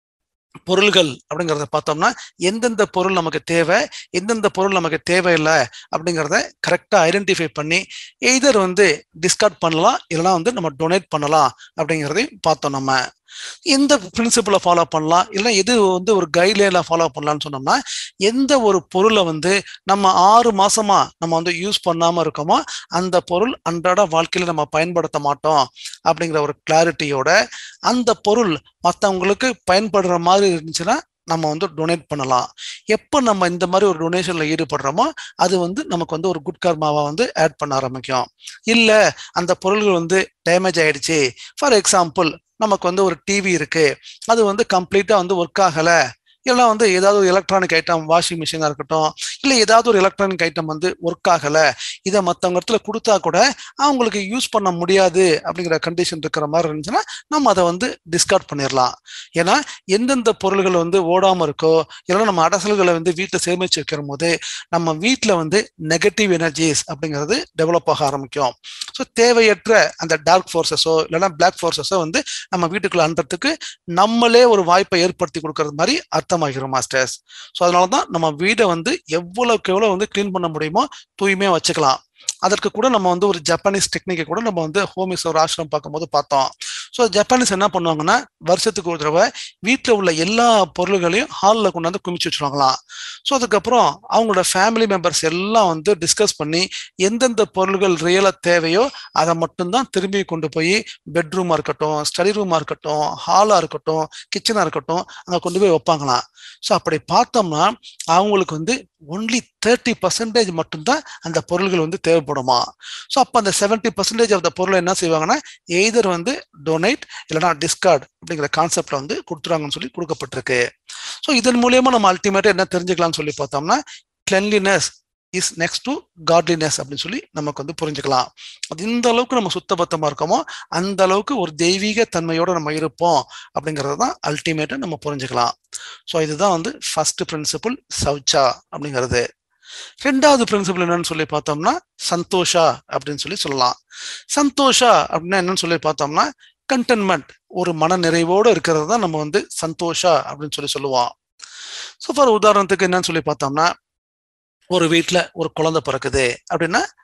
பொருள்கள் அப்படிங்கிறத பார்த்தோம்னா எந்தெந்த பொருள் நமக்கு தேவை எந்தெந்த பொருள் நமக்கு தேவையில்லை அப்படிங்கிறத கரெக்டாக ஐடென்டிஃபை பண்ணி எய்தர் வந்து டிஸ்கார்ட் பண்ணலாம் இல்லைனா வந்து நம்ம டொனேட் பண்ணலாம் அப்படிங்கிறதையும் பார்த்தோம் நம்ம எந்த பிரின்சிபலை ஃபாலோ பண்ணலாம் இல்லை எது வந்து ஒரு கைட்லைனில் ஃபாலோ பண்ணலாம்னு சொன்னோம்னா எந்த ஒரு பொருளை வந்து நம்ம ஆறு மாசமா நம்ம வந்து யூஸ் பண்ணாம இருக்கோமோ அந்த பொருள் அன்றாட வாழ்க்கையில நம்ம பயன்படுத்த மாட்டோம் அப்படிங்கிற ஒரு கிளாரிட்டியோட அந்த பொருள் மற்றவங்களுக்கு பயன்படுற மாதிரி இருந்துச்சுன்னா நம்ம வந்து டொனேட் பண்ணலாம் எப்போ நம்ம இந்த மாதிரி ஒரு டொனேஷன்ல ஈடுபடுறோமோ அது வந்து நமக்கு வந்து ஒரு குட் கர்மாவை வந்து ஆட் பண்ண ஆரம்பிக்கும் இல்லை அந்த பொருள்கள் வந்து டேமேஜ் ஆயிடுச்சு ஃபார் எக்ஸாம்பிள் நமக்கு வந்து ஒரு டிவி இருக்கு அது வந்து கம்ப்ளீட்டா வந்து ஒர்க் ஆகல இல்லைனா வந்து ஏதாவது ஒரு எலக்ட்ரானிக் ஐட்டம் வாஷிங் மிஷினாக இருக்கட்டும் இல்லை ஏதாவது ஒரு எலக்ட்ரானிக் ஐட்டம் வந்து ஒர்க் ஆகலை இதை மற்றவங்க இடத்துல கொடுத்தா கூட அவங்களுக்கு யூஸ் பண்ண முடியாது அப்படிங்கிற கண்டிஷன் இருக்கிற மாதிரி இருந்துச்சுன்னா நம்ம அதை வந்து டிஸ்கார்ட் பண்ணிடலாம் ஏன்னா எந்தெந்த பொருள்கள் வந்து ஓடாமல் இருக்கோ இல்லைன்னா நம்ம அடசல்களை வந்து வீட்டில் சேமிச்சு வைக்கிற போது நம்ம வீட்டில் வந்து நெகட்டிவ் எனர்ஜிஸ் அப்படிங்கிறது டெவலப் ஆக ஆரம்பிக்கும் ஸோ தேவையற்ற அந்த டார்க் ஃபோர்ஸஸோ இல்லைன்னா பிளாக் ஃபோர்ஸஸோ வந்து நம்ம வீட்டுக்குள்ள அனுறதுக்கு நம்மளே ஒரு வாய்ப்பை ஏற்படுத்தி கொடுக்கறது மாதிரி அர்த்தமாகிறோம் மாஸ்டர்ஸ் ஸோ அதனால தான் நம்ம வீடை வந்து எவ்வளோக்கு எவ்வளோ வந்து க்ளீன் பண்ண முடியுமோ தூய்மையாக வச்சுக்கலாம் அதற்கு கூட நம்ம வந்து ஒரு ஜப்பானீஸ் டெக்னிக்கை கூட நம்ம வந்து ஹோமிஸ் ஒரு ஆசிரம் பார்க்கும்போது பார்த்தோம் ஸோ ஜப்பானீஸ் என்ன பண்ணுவாங்கன்னா வருஷத்துக்கு ஒரு தடவை வீட்டில் உள்ள எல்லா பொருள்களையும் ஹாலில் கொண்டாந்து குமிச்சு வச்சுருவாங்களாம் ஸோ அதுக்கப்புறம் அவங்களோட ஃபேமிலி மெம்பர்ஸ் எல்லாம் வந்து டிஸ்கஸ் பண்ணி எந்தெந்த பொருள்கள் ரியலாக தேவையோ அதை மட்டும்தான் திரும்பி கொண்டு போய் பெட்ரூமாக இருக்கட்டும் ஸ்டடி ரூமாக இருக்கட்டும் ஹாலாக இருக்கட்டும் கிச்சனாக இருக்கட்டும் அங்கே கொண்டு போய் வைப்பாங்களாம் ஸோ அப்படி பார்த்தோம்னா அவங்களுக்கு வந்து ஒன்லி தேர்ட்டி பர்சன்டேஜ் மட்டும்தான் அந்த பொருள்கள் வந்து தேவைப்படுமா ஸோ அப்போ அந்த செவன்டி பர்சன்டேஜ் ஆஃப் த பொருளை என்ன செய்வாங்கன்னா எய்தர் வந்து டொனேட் இல்லைனா டிஸ்கார்ட் அப்படிங்கிற கான்செப்ட்ல வந்து கொடுத்துறாங்கன்னு சொல்லி கொடுக்கப்பட்டிருக்கு ஸோ இதன் மூலியமா நம்ம அல்டிமேட்டா என்ன தெரிஞ்சுக்கலாம்னு சொல்லி பார்த்தோம்னா cleanliness is next to godliness அப்படின்னு சொல்லி நமக்கு வந்து புரிஞ்சுக்கலாம் அது இந்த அளவுக்கு நம்ம சுத்தபத்தமா இருக்கோமோ அந்த அளவுக்கு ஒரு தெய்வீக தன்மையோட நம்ம இருப்போம் அப்படிங்கிறது தான் அல்டிமேட்டா நம்ம புரிஞ்சுக்கலாம் ஸோ இதுதான் வந்து ஃபர்ஸ்ட் பிரின்சிபிள் சௌச்சா அப்படிங்கிறது ரெண்டாவது பிரின்சிபிள் என்னன்னு சொல்லி பார்த்தோம்னா சந்தோஷா அப்படின்னு சொல்லி சொல்லலாம் சந்தோஷா அப்படின்னா என்னன்னு சொல்லி பார்த்தோம்னா கண்டென்மெண்ட் ஒரு மன நிறைவோடு இருக்கிறது தான் நம்ம வந்து சந்தோஷா அப்படின்னு சொல்லி சொல்லுவோம் ஸோ ஃபார் உதாரணத்துக்கு என்னன்னு சொல்லி பார்த்தோம்னா ஒரு வீட்டில் ஒரு குழந்தை பிறக்குது அப்படின்னா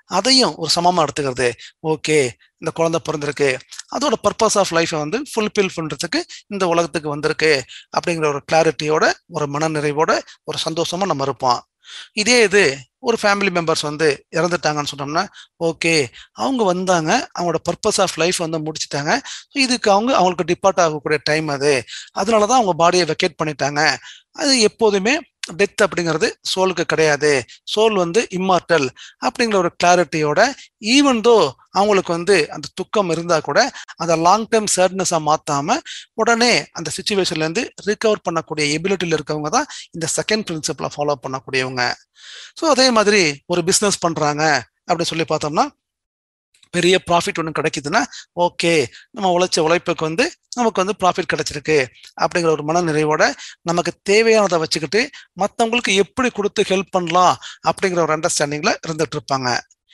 அதையும் ஒரு சமமா எடுத்துக்கிறது ஓகே இந்த குழந்தை பிறந்திருக்கு அதோட பர்பஸ் ஆஃப் லைஃபை வந்து ஃபுல்ஃபில் பண்றதுக்கு இந்த உலகத்துக்கு வந்திருக்கு அப்படிங்கிற ஒரு கிளாரிட்டியோட ஒரு மனநிறைவோட ஒரு சந்தோஷமா நம்ம இருப்போம் இதே இது ஒரு ஃபேமிலி மெம்பர்ஸ் வந்து இறந்துட்டாங்கன்னு சொன்னோம்னா ஓகே அவங்க வந்தாங்க அவங்களோட பர்பஸ் ஆஃப் லைஃப் வந்து முடிச்சிட்டாங்க ஸோ இதுக்கு அவங்க அவங்களுக்கு டிபார்ட் ஆகக்கூடிய டைம் அது அதனால தான் அவங்க பாடியை வெக்கேட் பண்ணிட்டாங்க அது எப்போதுமே டெத் அப்படிங்கிறது சோலுக்கு கிடையாது சோல் வந்து இம்மார்டல் அப்படிங்கிற ஒரு கிளாரிட்டியோட ஈவன் தோ அவங்களுக்கு வந்து அந்த துக்கம் இருந்தா கூட அதை லாங் டேர்ம் சேட்னஸா மாத்தாம உடனே அந்த சுச்சுவேஷன்ல இருந்து ரிகவர் பண்ணக்கூடிய எபிலிட்டியில் இருக்கவங்க தான் இந்த செகண்ட் பிரின்சிபலை ஃபாலோ பண்ணக்கூடியவங்க ஸோ அதே மாதிரி ஒரு பிஸ்னஸ் பண்றாங்க அப்படின்னு சொல்லி பார்த்தோம்னா பெரிய ப்ராஃபிட் ஒன்று கிடைக்குதுன்னா ஓகே நம்ம உழைச்ச உழைப்புக்கு வந்து நமக்கு வந்து ப்ராஃபிட் கிடைச்சிருக்கு அப்படிங்கிற ஒரு மன நிறைவோட நமக்கு தேவையானதை வச்சுக்கிட்டு மற்றவங்களுக்கு எப்படி கொடுத்து ஹெல்ப் பண்ணலாம் அப்படிங்கிற ஒரு அண்டர்ஸ்டாண்டிங்ல இருந்துட்டு இருப்பாங்க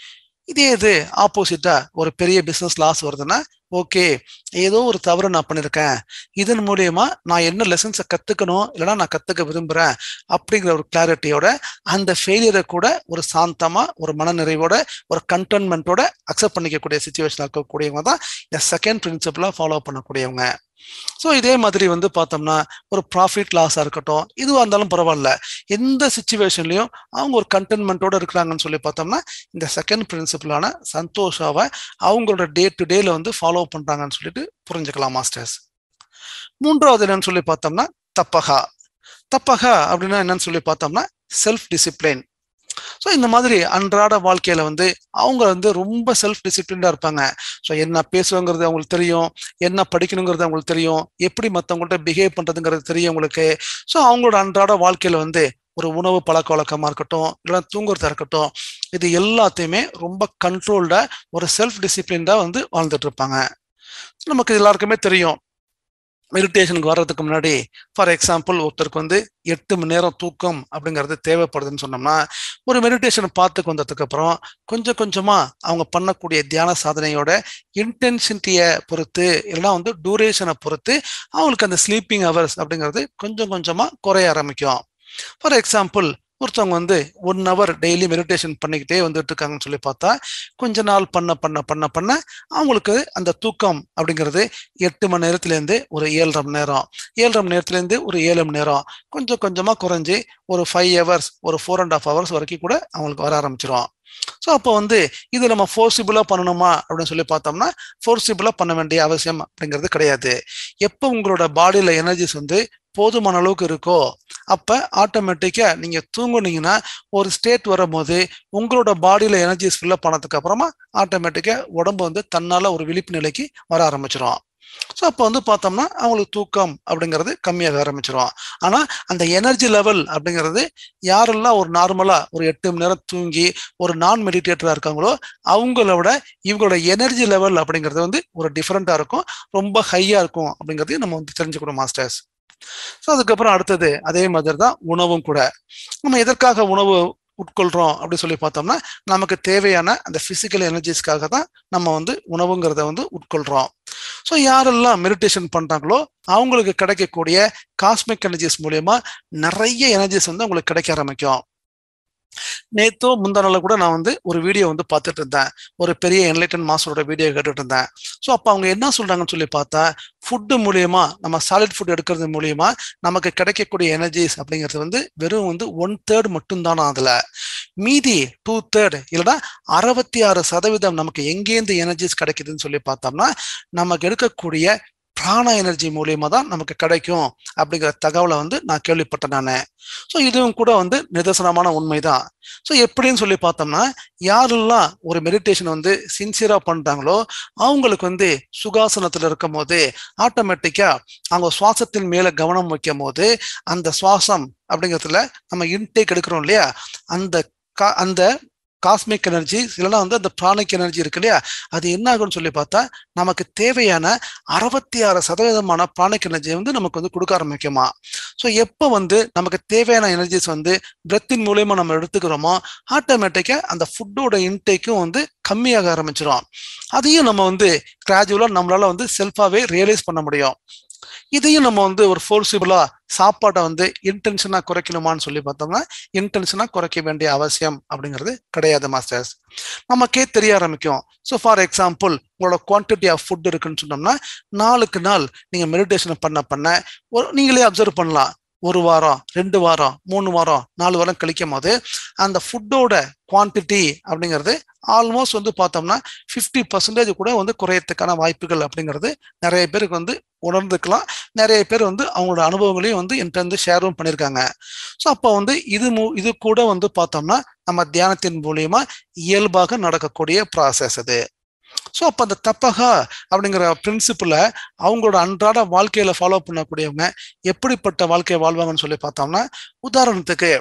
இதே இது ஆப்போசிட்டா ஒரு பெரிய பிசினஸ் லாஸ் வருதுன்னா ஓகே ஏதோ ஒரு தவறு நான் பண்ணியிருக்கேன் இதன் மூலியமா நான் என்ன லெசன்ஸை கத்துக்கணும் இல்லைன்னா நான் கத்துக்க விரும்புறேன் அப்படிங்கிற ஒரு கிளாரிட்டியோட அந்த ஃபெயிலியரை கூட ஒரு சாந்தமா ஒரு மனநிறைவோட ஒரு கண்டென்மெண்ட்டோட அக்செப்ட் பண்ணிக்கக்கூடிய சுச்சுவேஷன் இருக்கக்கூடியவங்க தான் இந்த செகண்ட் பிரின்சிபலா ஃபாலோ பண்ணக்கூடியவங்க ஸோ இதே மாதிரி வந்து பார்த்தோம்னா ஒரு ப்ராஃபிட் லாஸாக இருக்கட்டும் இதுவாக இருந்தாலும் பரவாயில்ல எந்த சுச்சுவேஷன்லையும் அவங்க ஒரு கண்டென்மெண்ட்டோட இருக்கிறாங்கன்னு சொல்லி பார்த்தோம்னா இந்த செகண்ட் பிரின்சிபலான சந்தோஷாவை அவங்களோட டே டு டேல வந்து ஃபாலோ பண்ணுறாங்கன்னு சொல்லிட்டு புரிஞ்சுக்கலாம் மாஸ்டர்ஸ் மூன்றாவது என்னன்னு சொல்லி பார்த்தோம்னா தப்பகா தப்பகா அப்படின்னா என்னன்னு சொல்லி பார்த்தோம்னா செல்ஃப் டிசிப்ளின் ஸோ இந்த மாதிரி அன்றாட வாழ்க்கையில வந்து அவங்க வந்து ரொம்ப செல்ஃப் டிசிப்ளின்டா இருப்பாங்க ஸோ என்ன பேசுவாங்கிறது அவங்களுக்கு தெரியும் என்ன படிக்கணுங்கிறது அவங்களுக்கு தெரியும் எப்படி மற்றவங்கள்ட்ட பிஹேவ் பண்றதுங்கிறது தெரியும் அவங்களுக்கு ஸோ அவங்களோட அன்றாட வாழ்க்கையில வந்து ஒரு உணவு பழக்க வழக்கமா இருக்கட்டும் இல்லைன்னா தூங்குறதா இருக்கட்டும் இது எல்லாத்தையுமே ரொம்ப கண்ட்ரோல்டா ஒரு செல்ஃப் டிசிப்ளின்டா வந்து வாழ்ந்துட்டு இருப்பாங்க நமக்கு எல்லாருக்குமே தெரியும் மெடிடேஷனுக்கு வர்றதுக்கு முன்னாடி ஃபார் எக்ஸாம்பிள் ஒருத்தருக்கு வந்து எட்டு மணி நேரம் தூக்கம் அப்படிங்கிறது தேவைப்படுதுன்னு சொன்னோம்னா ஒரு மெடிடேஷன் பார்த்துக்கு வந்ததுக்கு அப்புறம் கொஞ்சம் கொஞ்சமா அவங்க பண்ணக்கூடிய தியான சாதனையோட இன்டென்சிட்டியை பொறுத்து இல்லைன்னா வந்து டூரேஷனை பொறுத்து அவங்களுக்கு அந்த ஸ்லீப்பிங் ஹவர்ஸ் அப்படிங்கிறது கொஞ்சம் கொஞ்சமா குறைய ஆரம்பிக்கும் ஃபார் எக்ஸாம்பிள் ஒருத்தவங்க வந்து ஒன் ஹவர் டெய்லி மெடிடேஷன் பண்ணிக்கிட்டே வந்துட்டு இருக்காங்கன்னு சொல்லி பார்த்தா கொஞ்ச நாள் பண்ண பண்ண பண்ண பண்ண அவங்களுக்கு அந்த தூக்கம் அப்படிங்கிறது எட்டு மணி நேரத்துலேருந்து ஒரு ஏழரை மணி நேரம் ஏழரை மணி நேரத்துலேருந்து ஒரு ஏழு மணி நேரம் கொஞ்சம் கொஞ்சமாக குறைஞ்சி ஒரு ஃபைவ் ஹவர்ஸ் ஒரு ஃபோர் அண்ட் ஆஃப் ஹவர்ஸ் வரைக்கும் கூட அவங்களுக்கு வர ஆரம்பிச்சிரும் ஸோ அப்போ வந்து இது நம்ம ஃபோர்சிபிளாக பண்ணணுமா அப்படின்னு சொல்லி பார்த்தோம்னா ஃபோர்சிபிளாக பண்ண வேண்டிய அவசியம் அப்படிங்கிறது கிடையாது எப்போ உங்களோட பாடியில் எனர்ஜிஸ் வந்து போதுமான அளவுக்கு இருக்கோ அப்ப ஆட்டோமேட்டிக்கா நீங்க தூங்குனீங்கன்னா ஒரு ஸ்டேட் வரும்போது உங்களோட பாடியில எனர்ஜிஸ் ஃபில்லப் பண்ணதுக்கு அப்புறமா ஆட்டோமேட்டிக்கா உடம்பு வந்து தன்னால ஒரு விழிப்பு நிலைக்கு வர ஆரம்பிச்சிடும் ஸோ அப்போ வந்து பார்த்தோம்னா அவங்களுக்கு தூக்கம் அப்படிங்கிறது கம்மியாக ஆரம்பிச்சிடும் ஆனால் அந்த எனர்ஜி லெவல் அப்படிங்கிறது யாரெல்லாம் ஒரு நார்மலாக ஒரு எட்டு மணி நேரம் தூங்கி ஒரு நான் மெடிடேட்டராக இருக்காங்களோ அவங்களோட இவங்களோட எனர்ஜி லெவல் அப்படிங்கிறது வந்து ஒரு டிஃப்ரெண்ட்டாக இருக்கும் ரொம்ப ஹையாக இருக்கும் அப்படிங்கிறதையும் நம்ம வந்து தெரிஞ்சுக்கணும் மாஸ்டர்ஸ் ஸோ அதுக்கப்புறம் அடுத்தது அதே மாதிரி தான் உணவும் கூட நம்ம எதற்காக உணவு உட்கொள்றோம் அப்படி சொல்லி பார்த்தோம்னா நமக்கு தேவையான அந்த பிசிக்கல் எனர்ஜிஸ்க்காக தான் நம்ம வந்து உணவுங்கிறத வந்து உட்கொள்றோம் ஸோ யாரெல்லாம் மெடிடேஷன் பண்றாங்களோ அவங்களுக்கு கிடைக்கக்கூடிய காஸ்மிக் எனர்ஜிஸ் மூலியமா நிறைய எனர்ஜிஸ் வந்து அவங்களுக்கு கிடைக்க ஆரம்பிக்கும் நேத்தோ முந்தா நாள் கூட நான் வந்து ஒரு வீடியோ வந்து பார்த்துட்டு இருந்தேன் ஒரு பெரிய என்லைட்டன் மாஸ்டரோட வீடியோ கேட்டுட்டு இருந்தேன் ஸோ அப்போ அவங்க என்ன சொல்றாங்கன்னு சொல்லி பார்த்தா ஃபுட்டு மூலியமா நம்ம சாலிட் ஃபுட் எடுக்கிறது மூலியமா நமக்கு கிடைக்கக்கூடிய எனர்ஜிஸ் அப்படிங்கிறது வந்து வெறும் வந்து ஒன் தேர்ட் மட்டும்தானா அதுல மீதி டூ தேர்ட் இல்லைன்னா அறுபத்தி ஆறு சதவீதம் நமக்கு எங்கேருந்து எனர்ஜிஸ் கிடைக்குதுன்னு சொல்லி பார்த்தோம்னா நமக்கு எடுக்கக்கூடிய பிராண எனர்ஜி மூலியமா தான் நமக்கு கிடைக்கும் அப்படிங்கிற தகவலை வந்து நான் கேள்விப்பட்டேன் நான் ஸோ இதுவும் கூட வந்து நிதர்சனமான உண்மைதான் ஸோ எப்படின்னு சொல்லி பார்த்தோம்னா யாரெல்லாம் ஒரு மெடிடேஷன் வந்து சின்சியரா பண்றாங்களோ அவங்களுக்கு வந்து சுகாசனத்துல இருக்கும் போது ஆட்டோமேட்டிக்கா அவங்க சுவாசத்தின் மேல கவனம் வைக்கும் போது அந்த சுவாசம் அப்படிங்கிறதுல நம்ம இன்டேக் எடுக்கிறோம் இல்லையா அந்த அந்த காஸ்மிக் எனர்ஜி இல்லைன்னா வந்து அந்த பிராணிக் எனர்ஜி இருக்கு இல்லையா அது என்ன ஆகும்னு சொல்லி பார்த்தா நமக்கு தேவையான அறுபத்தி ஆறு சதவீதமான பிராணிக் எனர்ஜி வந்து நமக்கு வந்து கொடுக்க ஆரம்பிக்குமா ஸோ எப்போ வந்து நமக்கு தேவையான எனர்ஜிஸ் வந்து பிரெத்தின் மூலியமா நம்ம எடுத்துக்கிறோமோ ஆட்டோமேட்டிக்கா அந்த ஃபுட்டோட இன்டேக்கும் வந்து கம்மியாக ஆரம்பிச்சிடும் அதையும் நம்ம வந்து கிராஜுவலா நம்மளால வந்து செல்ஃபாவே ரியலைஸ் பண்ண முடியும் இதையும் நம்ம வந்து ஒரு ஃபோர்சிபிளா சாப்பாட்டை வந்து இன்டென்ஷனா குறைக்கணுமான்னு சொல்லி பார்த்தோம்னா இன்டென்ஷனா குறைக்க வேண்டிய அவசியம் அப்படிங்கிறது கிடையாது மாஸ்டர்ஸ் நமக்கே தெரிய ஆரம்பிக்கும் ஸோ ஃபார் எக்ஸாம்பிள் உங்களோட குவான்டிட்டி ஆஃப் ஃபுட் இருக்குன்னு சொன்னோம்னா நாளுக்கு நாள் நீங்க மெடிடேஷன் பண்ண பண்ண ஒரு நீங்களே அப்சர்வ் பண்ணலாம் ஒரு வாரம் ரெண்டு வாரம் மூணு வாரம் நாலு வாரம் கழிக்கும் போது அந்த ஃபுட்டோட குவான்டிட்டி அப்படிங்கிறது ஆல்மோஸ்ட் வந்து பார்த்தோம்னா ஃபிஃப்டி பர்சன்டேஜ் கூட வந்து குறையத்துக்கான வாய்ப்புகள் அப்படிங்கிறது நிறைய பேருக்கு வந்து உணர்ந்துக்கலாம் நிறைய பேர் வந்து அவங்களோட அனுபவங்களையும் வந்து என்கிட்ட வந்து ஷேரும் பண்ணியிருக்காங்க ஸோ அப்போ வந்து இது மூ இது கூட வந்து பார்த்தோம்னா நம்ம தியானத்தின் மூலியமா இயல்பாக நடக்கக்கூடிய ப்ராசஸ் அது ஸோ அப்போ அந்த தப்பகா அப்படிங்கிற பிரின்சிபிள அவங்களோட அன்றாட வாழ்க்கையில ஃபாலோ பண்ணக்கூடியவங்க எப்படிப்பட்ட வாழ்க்கையை வாழ்வாங்கன்னு சொல்லி பார்த்தோம்னா உதாரணத்துக்கு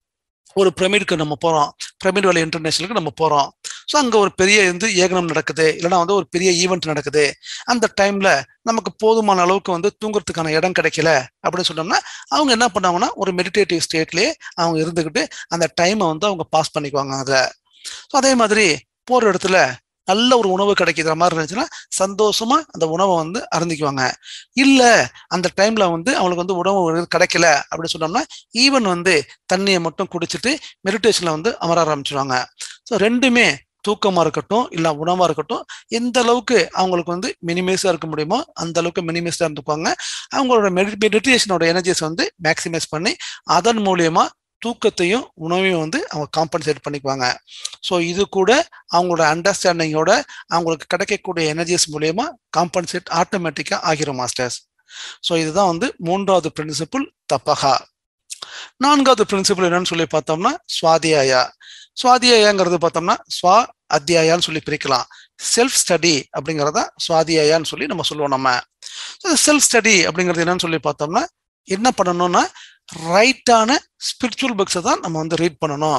ஒரு பிரமிடுக்கு நம்ம போறோம் பிரமிட் வேலை இன்டர்நேஷனலுக்கு நம்ம போறோம் ஸோ அங்க ஒரு பெரிய வந்து ஏகனம் நடக்குது இல்லைன்னா வந்து ஒரு பெரிய ஈவெண்ட் நடக்குது அந்த டைம்ல நமக்கு போதுமான அளவுக்கு வந்து தூங்குறதுக்கான இடம் கிடைக்கல அப்படின்னு சொன்னோம்னா அவங்க என்ன பண்ணாங்கன்னா ஒரு மெடிடேட்டிவ் ஸ்டேட்லயே அவங்க இருந்துக்கிட்டு அந்த டைமை வந்து அவங்க பாஸ் பண்ணிக்குவாங்க அதை ஸோ அதே மாதிரி போற இடத்துல நல்ல ஒரு உணவு கிடைக்கிற மாதிரி இருந்துச்சுன்னா சந்தோஷமா அந்த உணவை வந்து அருந்திக்குவாங்க இல்ல அந்த டைம்ல வந்து அவங்களுக்கு வந்து உணவு கிடைக்கல அப்படின்னு சொன்னோம்னா ஈவன் வந்து தண்ணியை மட்டும் குடிச்சிட்டு மெடிடேஷன்ல வந்து அமர ஆரம்பிச்சிடுவாங்க ஸோ ரெண்டுமே தூக்கமா இருக்கட்டும் இல்ல உணவா இருக்கட்டும் எந்த அளவுக்கு அவங்களுக்கு வந்து மினிமைஸா இருக்க முடியுமோ அந்த அளவுக்கு மினிமைஸா இருந்துக்குவாங்க அவங்களோட மெடிடேஷனோட எனர்ஜிஸ் வந்து மேக்சிமைஸ் பண்ணி அதன் மூலியமா தூக்கத்தையும் உணவையும் வந்து அவங்க காம்பன்சேட் பண்ணிக்குவாங்க ஸோ இது கூட அவங்களோட அண்டர்ஸ்டாண்டிங்கோட அவங்களுக்கு கிடைக்கக்கூடிய எனர்ஜிஸ் மூலயமா காம்பன்சேட் ஆட்டோமேட்டிக்காக ஆகிரும் மாஸ்டர்ஸ் ஸோ இதுதான் வந்து மூன்றாவது பிரின்சிபிள் தப்பகா நான்காவது பிரின்சிபிள் என்னன்னு சொல்லி பார்த்தோம்னா சுவாதியாயா சுவாதியாயாங்கிறது பார்த்தோம்னா ஸ்வா அத்தியாயான்னு சொல்லி பிரிக்கலாம் செல்ஃப் ஸ்டடி அப்படிங்கிறத சுவாதியாயான்னு சொல்லி நம்ம சொல்லுவோம் நம்ம செல்ஃப் ஸ்டடி அப்படிங்கிறது என்னன்னு சொல்லி பார்த்தோம்னா என்ன பண்ணணும்னா ரைட்டான ஸ்பிரிச்சுவல் புக்ஸை தான் நம்ம வந்து ரீட் பண்ணணும்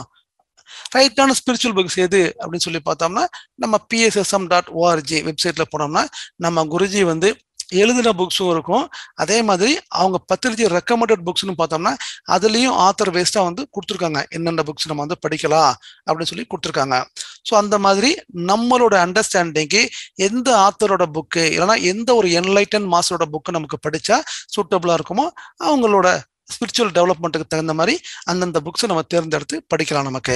ரைட்டான ஸ்பிரிச்சுவல் புக்ஸ் எது அப்படின்னு சொல்லி பார்த்தோம்னா நம்ம பிஎஸ்எஸ்எம் டாட் ஓஆர்ஜி வெப்சைட்ல போனோம்னா நம்ம குருஜி வந்து எழுதின புக்ஸும் இருக்கும் அதே மாதிரி அவங்க பத்திரிஜி ரெக்கமெண்டட் புக்ஸ்னு பார்த்தோம்னா அதுலேயும் ஆத்தர் வேஸ்டாக வந்து கொடுத்துருக்காங்க என்னென்ன புக்ஸ் நம்ம வந்து படிக்கலாம் அப்படின்னு சொல்லி கொடுத்துருக்காங்க ஸோ அந்த மாதிரி நம்மளோட அண்டர்ஸ்டாண்டிங்கு எந்த ஆத்தரோட புக்கு இல்லைன்னா எந்த ஒரு என்லைட்டன் மாஸோட புக்கு நமக்கு படித்தா சூட்டபுளாக இருக்குமோ அவங்களோட ஸ்பிரிச்சுவல் டெவலப்மெண்ட்டுக்கு தகுந்த மாதிரி அந்தந்த புக்ஸை நம்ம தேர்ந்தெடுத்து படிக்கலாம் நமக்கு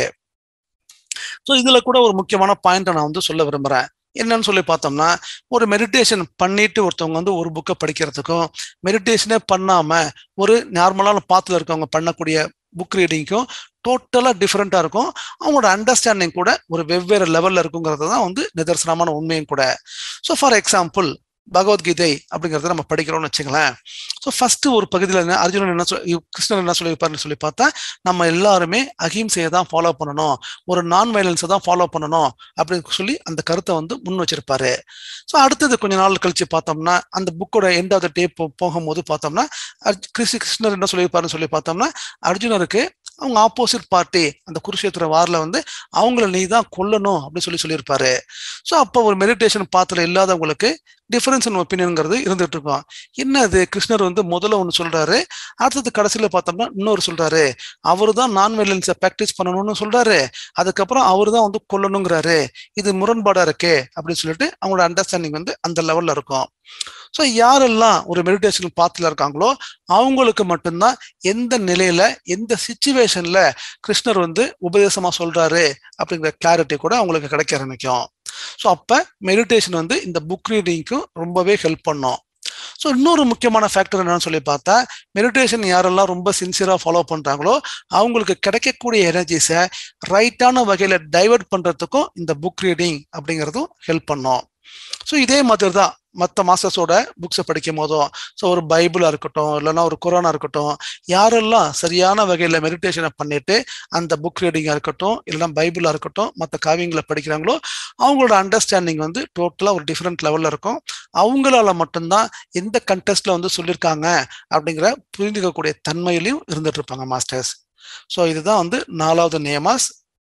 ஸோ இதுல கூட ஒரு முக்கியமான பாயிண்ட்டை நான் வந்து சொல்ல விரும்புறேன் என்னன்னு சொல்லி பார்த்தோம்னா ஒரு மெடிடேஷன் பண்ணிட்டு ஒருத்தவங்க வந்து ஒரு புக்கை படிக்கிறதுக்கும் மெடிடேஷனே பண்ணாம ஒரு நார்மலான பாத்துல இருக்கவங்க பண்ணக்கூடிய புக் ரீடிங்க்கும் டோட்டலாக டிஃப்ரெண்ட்டாக இருக்கும் அவங்களோட அண்டர்ஸ்டாண்டிங் கூட ஒரு வெவ்வேறு லெவலில் இருக்குங்கிறது தான் வந்து நிதர்சனமான உண்மையும் கூட ஸோ ஃபார் எக்ஸாம்பிள் பகவத்கீதை அப்படிங்கிறத நம்ம படிக்கிறோம்னு வச்சுங்களேன் ஸோ ஃபர்ஸ்ட் ஒரு பகுதியில் என்ன அர்ஜுனன் என்ன சொல் கிருஷ்ணன் என்ன சொல்லியிருப்பாருன்னு சொல்லி பார்த்தா நம்ம எல்லாருமே அஹிம்சையை தான் ஃபாலோ பண்ணணும் ஒரு நான் வயலன்ஸை தான் ஃபாலோ பண்ணணும் அப்படின்னு சொல்லி அந்த கருத்தை வந்து முன் வச்சிருப்பாரு ஸோ அடுத்தது கொஞ்ச நாள் கழிச்சு பார்த்தோம்னா அந்த புக்கோட எண்ட் ஆஃப் த டே போகும்போது பார்த்தோம்னா கிருஷ்ண கிருஷ்ணர் என்ன சொல்லியிருப்பாருன்னு சொல்லி பார்த்தோம்னா அர்ஜுனருக்கு அவங்க ஆப்போசிட் பார்ட்டி அந்த குருஷேத்திர வாரில் வந்து அவங்கள நீ தான் கொல்லணும் அப்படின்னு சொல்லி சொல்லியிருப்பாரு ஸோ அப்போ ஒரு மெடிடேஷன் பாத்துல இல்லாதவங்களுக்கு டிஃபரன்ஸ் இன் ஒப்பீனியன்ங்கிறது இருந்துட்டு இருக்கும் என்ன அது கிருஷ்ணர் வந்து முதல்ல ஒன்று சொல்றாரு அடுத்தது கடைசியில் பார்த்தோம்னா இன்னொரு சொல்றாரு அவரு தான் நான் வயலன்ஸை ப்ராக்டிஸ் பண்ணணும்னு சொல்றாரு அதுக்கப்புறம் அவரு தான் வந்து கொல்லணுங்கிறாரு இது முரண்பாடா இருக்கே அப்படின்னு சொல்லிட்டு அவங்களோட அண்டர்ஸ்டாண்டிங் வந்து அந்த லெவல்ல இருக்கும் ஸோ யாரெல்லாம் ஒரு மெடிடேஷன் பாத்துல இருக்காங்களோ அவங்களுக்கு மட்டும்தான் எந்த நிலையில எந்த சுச்சுவேஷன்ல கிருஷ்ணர் வந்து உபதேசமா சொல்றாரு அப்படிங்கிற கிளாரிட்டி கூட அவங்களுக்கு கிடைக்க ஆரம்பிக்கும் ஸோ அப்ப மெடிடேஷன் வந்து இந்த புக் ரீடிங்க்கும் ரொம்பவே ஹெல்ப் பண்ணும் ஸோ இன்னொரு முக்கியமான ஃபேக்டர் என்னன்னு சொல்லி பார்த்தா மெடிடேஷன் யாரெல்லாம் ரொம்ப சின்சியராக ஃபாலோ பண்ணுறாங்களோ அவங்களுக்கு கிடைக்கக்கூடிய எனர்ஜிஸை ரைட்டான வகையில் டைவெர்ட் பண்ணுறதுக்கும் இந்த புக் ரீடிங் அப்படிங்கிறதும் ஹெல்ப் பண்ணும் ஸோ இதே மாதிரி தான் மற்ற மாஸ்டர்ஸோட புக்ஸை படிக்கும் போதும் ஸோ ஒரு பைபிளாக இருக்கட்டும் இல்லைன்னா ஒரு குரானா இருக்கட்டும் யாரெல்லாம் சரியான வகையில் மெடிடேஷனை பண்ணிட்டு அந்த புக் ரீடிங்காக இருக்கட்டும் இல்லைன்னா பைபிளாக இருக்கட்டும் மற்ற காவியங்களை படிக்கிறாங்களோ அவங்களோட அண்டர்ஸ்டாண்டிங் வந்து டோட்டலாக ஒரு டிஃப்ரெண்ட் லெவலில் இருக்கும் அவங்களால மட்டும்தான் எந்த கண்டெஸ்ட்ல வந்து சொல்லியிருக்காங்க அப்படிங்கிற புரிந்துக்கக்கூடிய தன்மையிலையும் இருந்துட்டு இருப்பாங்க மாஸ்டர்ஸ் ஸோ இதுதான் வந்து நாலாவது நியமாஸ்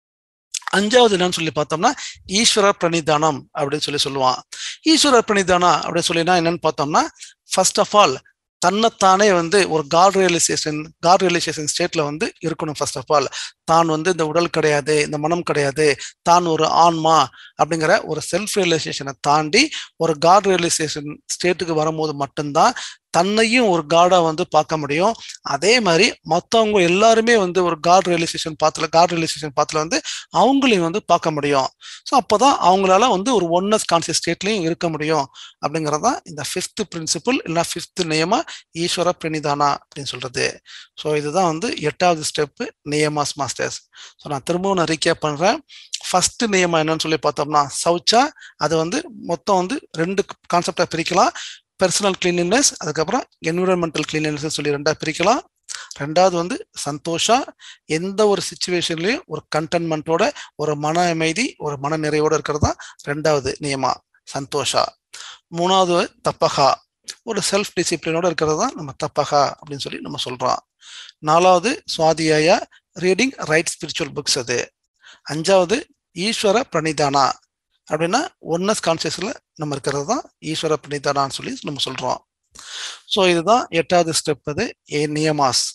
அஞ்சாவது என்னன்னு சொல்லி பார்த்தோம்னா ஈஸ்வர பிரணிதானம் அப்படின்னு சொல்லி சொல்லுவான் ஈஸ்வர பிரணிதானா அப்படின்னு சொல்லினா என்னன்னு பார்த்தோம்னா ஃபர்ஸ்ட் ஆஃப் ஆல் தன்னைத்தானே வந்து ஒரு காட் ரியலைசேஷன் காட் ரியலைசேஷன் ஸ்டேட்ல வந்து இருக்கணும் ஃபர்ஸ்ட் ஆஃப் ஆல் தான் வந்து இந்த உடல் கிடையாது இந்த மனம் கிடையாது தான் ஒரு ஆன்மா அப்படிங்கிற ஒரு செல்ஃப் ரியலைசேஷனை தாண்டி ஒரு காட் ரியலைசேஷன் ஸ்டேட்டுக்கு வரும்போது மட்டும்தான் தன்னையும் ஒரு காடா வந்து பார்க்க முடியும் அதே மாதிரி மற்றவங்க எல்லாருமே வந்து ஒரு காட் ரியலைசேஷன் பாத்துல காட் ரியலைசேஷன் பாத்துல வந்து அவங்களையும் வந்து பார்க்க முடியும் ஸோ அப்போதான் அவங்களால வந்து ஒரு ஒன்னஸ் கான்சியஸ் ஸ்டேட்லையும் இருக்க முடியும் அப்படிங்கிறது தான் இந்த ஃபிஃப்த் பிரின்சிபிள் இல்லைன்னா ஃபிஃப்த் நியமா ஈஸ்வர பிரணிதானா அப்படின்னு சொல்றது ஸோ இதுதான் வந்து எட்டாவது ஸ்டெப்பு நியமாஸ் மாஸ்டர்ஸ் ஸோ நான் திரும்பவும் நான் ரீகேப் பண்றேன் ஃபர்ஸ்ட் நியமம் என்னன்னு சொல்லி பார்த்தோம்னா சௌச்சா அது வந்து மொத்தம் வந்து ரெண்டு கான்செப்டா பிரிக்கலாம் பர்சனல் கிளீனினஸ் அதுக்கப்புறம் என்விரான்மெண்டல் கிளீனினஸ் சொல்லி ரெண்டா பிரிக்கலாம் ரெண்டாவது வந்து சந்தோஷா எந்த ஒரு சுச்சுவேஷன்லயும் ஒரு கண்டென்மெண்ட்டோட ஒரு மன அமைதி ஒரு மன நிறைவோட இருக்கிறது தான் ரெண்டாவது நியமா சந்தோஷா மூணாவது தப்பகா ஒரு செல்ஃப் டிசிப்ளினோட இருக்கிறது தான் நம்ம தப்பகா அப்படின்னு சொல்லி நம்ம சொல்றோம் நாலாவது சுவாதியாயா ரீடிங் ரைட் ஸ்பிரிச்சுவல் புக்ஸ் அது அஞ்சாவது ஈஸ்வர பிரணிதானா அப்படின்னா ஒன்னஸ் கான்சியஸ்ல நம்ம இருக்கிறது தான் ஈஸ்வர பிரணிதானான்னு சொல்லி நம்ம சொல்றோம் ஸோ இதுதான் எட்டாவது ஸ்டெப் அது ஏ நியமாஸ்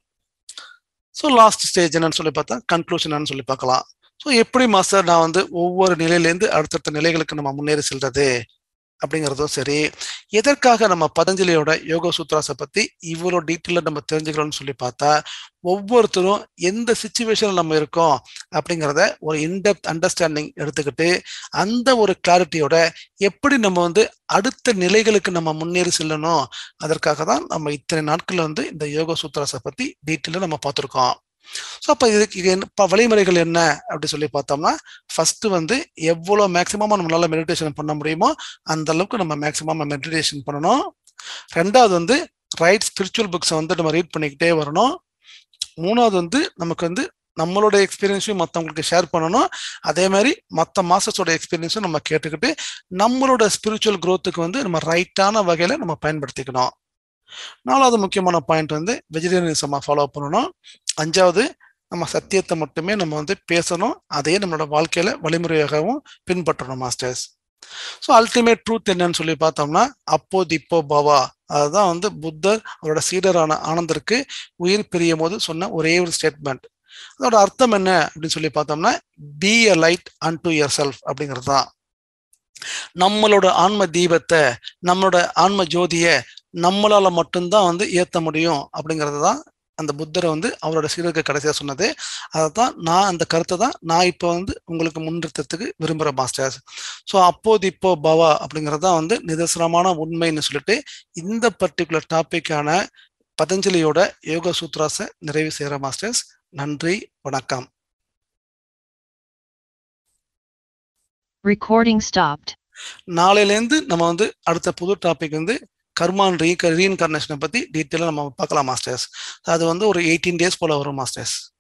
ஸோ லாஸ்ட் ஸ்டேஜ் என்னன்னு சொல்லி பார்த்தா கன்க்ளூஷன் சொல்லி பார்க்கலாம் ஸோ எப்படி மாஸ்டர் நான் வந்து ஒவ்வொரு நிலையிலேருந்து அடுத்தடுத்த நிலைகளுக்கு நம்ம முன்னேறி செல்றது அப்படிங்கிறதும் சரி எதற்காக நம்ம பதஞ்சலியோட யோக சூத்ராஸை பத்தி இவ்வளோ டீட்டெயிலாக நம்ம தெரிஞ்சுக்கிறோம்னு சொல்லி பார்த்தா ஒவ்வொருத்தரும் எந்த சுச்சுவேஷனில் நம்ம இருக்கோம் அப்படிங்கிறத ஒரு இன்டெப்த் அண்டர்ஸ்டாண்டிங் எடுத்துக்கிட்டு அந்த ஒரு கிளாரிட்டியோட எப்படி நம்ம வந்து அடுத்த நிலைகளுக்கு நம்ம முன்னேறி செல்லணும் அதற்காக தான் நம்ம இத்தனை நாட்கள் வந்து இந்த யோக சூத்ராஸை பத்தி டீட்டெயிலாக நம்ம பார்த்துருக்கோம் ஸோ அப்போ இதுக்கு இது என்ன இப்போ வழிமுறைகள் என்ன அப்படி சொல்லி பார்த்தோம்னா ஃபர்ஸ்ட் வந்து எவ்வளோ மேக்சிமமாக நம்மளால மெடிடேஷன் பண்ண முடியுமோ அந்த அளவுக்கு நம்ம மேக்சிமம் மெடிடேஷன் பண்ணணும் ரெண்டாவது வந்து ரைட் ஸ்பிரிச்சுவல் புக்ஸை வந்து நம்ம ரீட் பண்ணிக்கிட்டே வரணும் மூணாவது வந்து நமக்கு வந்து நம்மளோட எக்ஸ்பீரியன்ஸையும் மற்றவங்களுக்கு ஷேர் பண்ணணும் அதே மாதிரி மற்ற மாஸ்டர்ஸோட எக்ஸ்பீரியன்ஸும் நம்ம கேட்டுக்கிட்டு நம்மளோட ஸ்பிரிச்சுவல் க்ரோத்துக்கு வந்து நம்ம ரைட்டான வகையில் நம்ம பயன்படுத்திக்கணும் நாலாவது முக்கியமான பாயிண்ட் வந்து வெஜிடேரியனிசமாக ஃபாலோ பண்ணணும் அஞ்சாவது நம்ம சத்தியத்தை மட்டுமே நம்ம வந்து பேசணும் அதையே நம்மளோட வாழ்க்கையில வழிமுறையாகவும் பின்பற்றணும் மாஸ்டர்ஸ் ஸோ அல்டிமேட் ட்ரூத் என்னன்னு சொல்லி பார்த்தோம்னா அப்போ திப்போ பவா அதுதான் வந்து புத்தர் அவரோட சீடரான ஆனந்தருக்கு உயிர் பிரியும் போது சொன்ன ஒரே ஒரு ஸ்டேட்மெண்ட் அதோட அர்த்தம் என்ன அப்படின்னு சொல்லி பார்த்தோம்னா be a light unto yourself அப்படிங்கிறது தான் நம்மளோட ஆன்ம தீபத்தை நம்மளோட ஆன்ம ஜோதிய நம்மளால மட்டும்தான் வந்து ஏத்த முடியும் அப்படிங்கிறது தான் அந்த புத்தரை வந்து அவரோட சீடருக்கு கடைசியாக சொன்னது அதை தான் நான் அந்த கருத்தை தான் நான் இப்போ வந்து உங்களுக்கு முன்னிறுத்தத்துக்கு விரும்புகிறேன் மாஸ்டர்ஸ் ஸோ அப்போது இப்போ பவா அப்படிங்கிறது தான் வந்து நிதர்சனமான உண்மைன்னு சொல்லிட்டு இந்த பர்டிகுலர் டாப்பிக்கான பதஞ்சலியோட யோக சூத்ராஸை நிறைவு செய்கிற மாஸ்டர்ஸ் நன்றி வணக்கம்
Recording stopped.
நாளையிலேருந்து நம்ம வந்து அடுத்த புது டாபிக் வந்து கர்மான் ரீ ரீஇன்கார்னேஷனை பற்றி டீட்டெயிலாக நம்ம பார்க்கலாம் மாஸ்டர்ஸ் அது வந்து ஒரு எயிட்டீன் டேஸ் போல் வரும் மாஸ்டர்ஸ்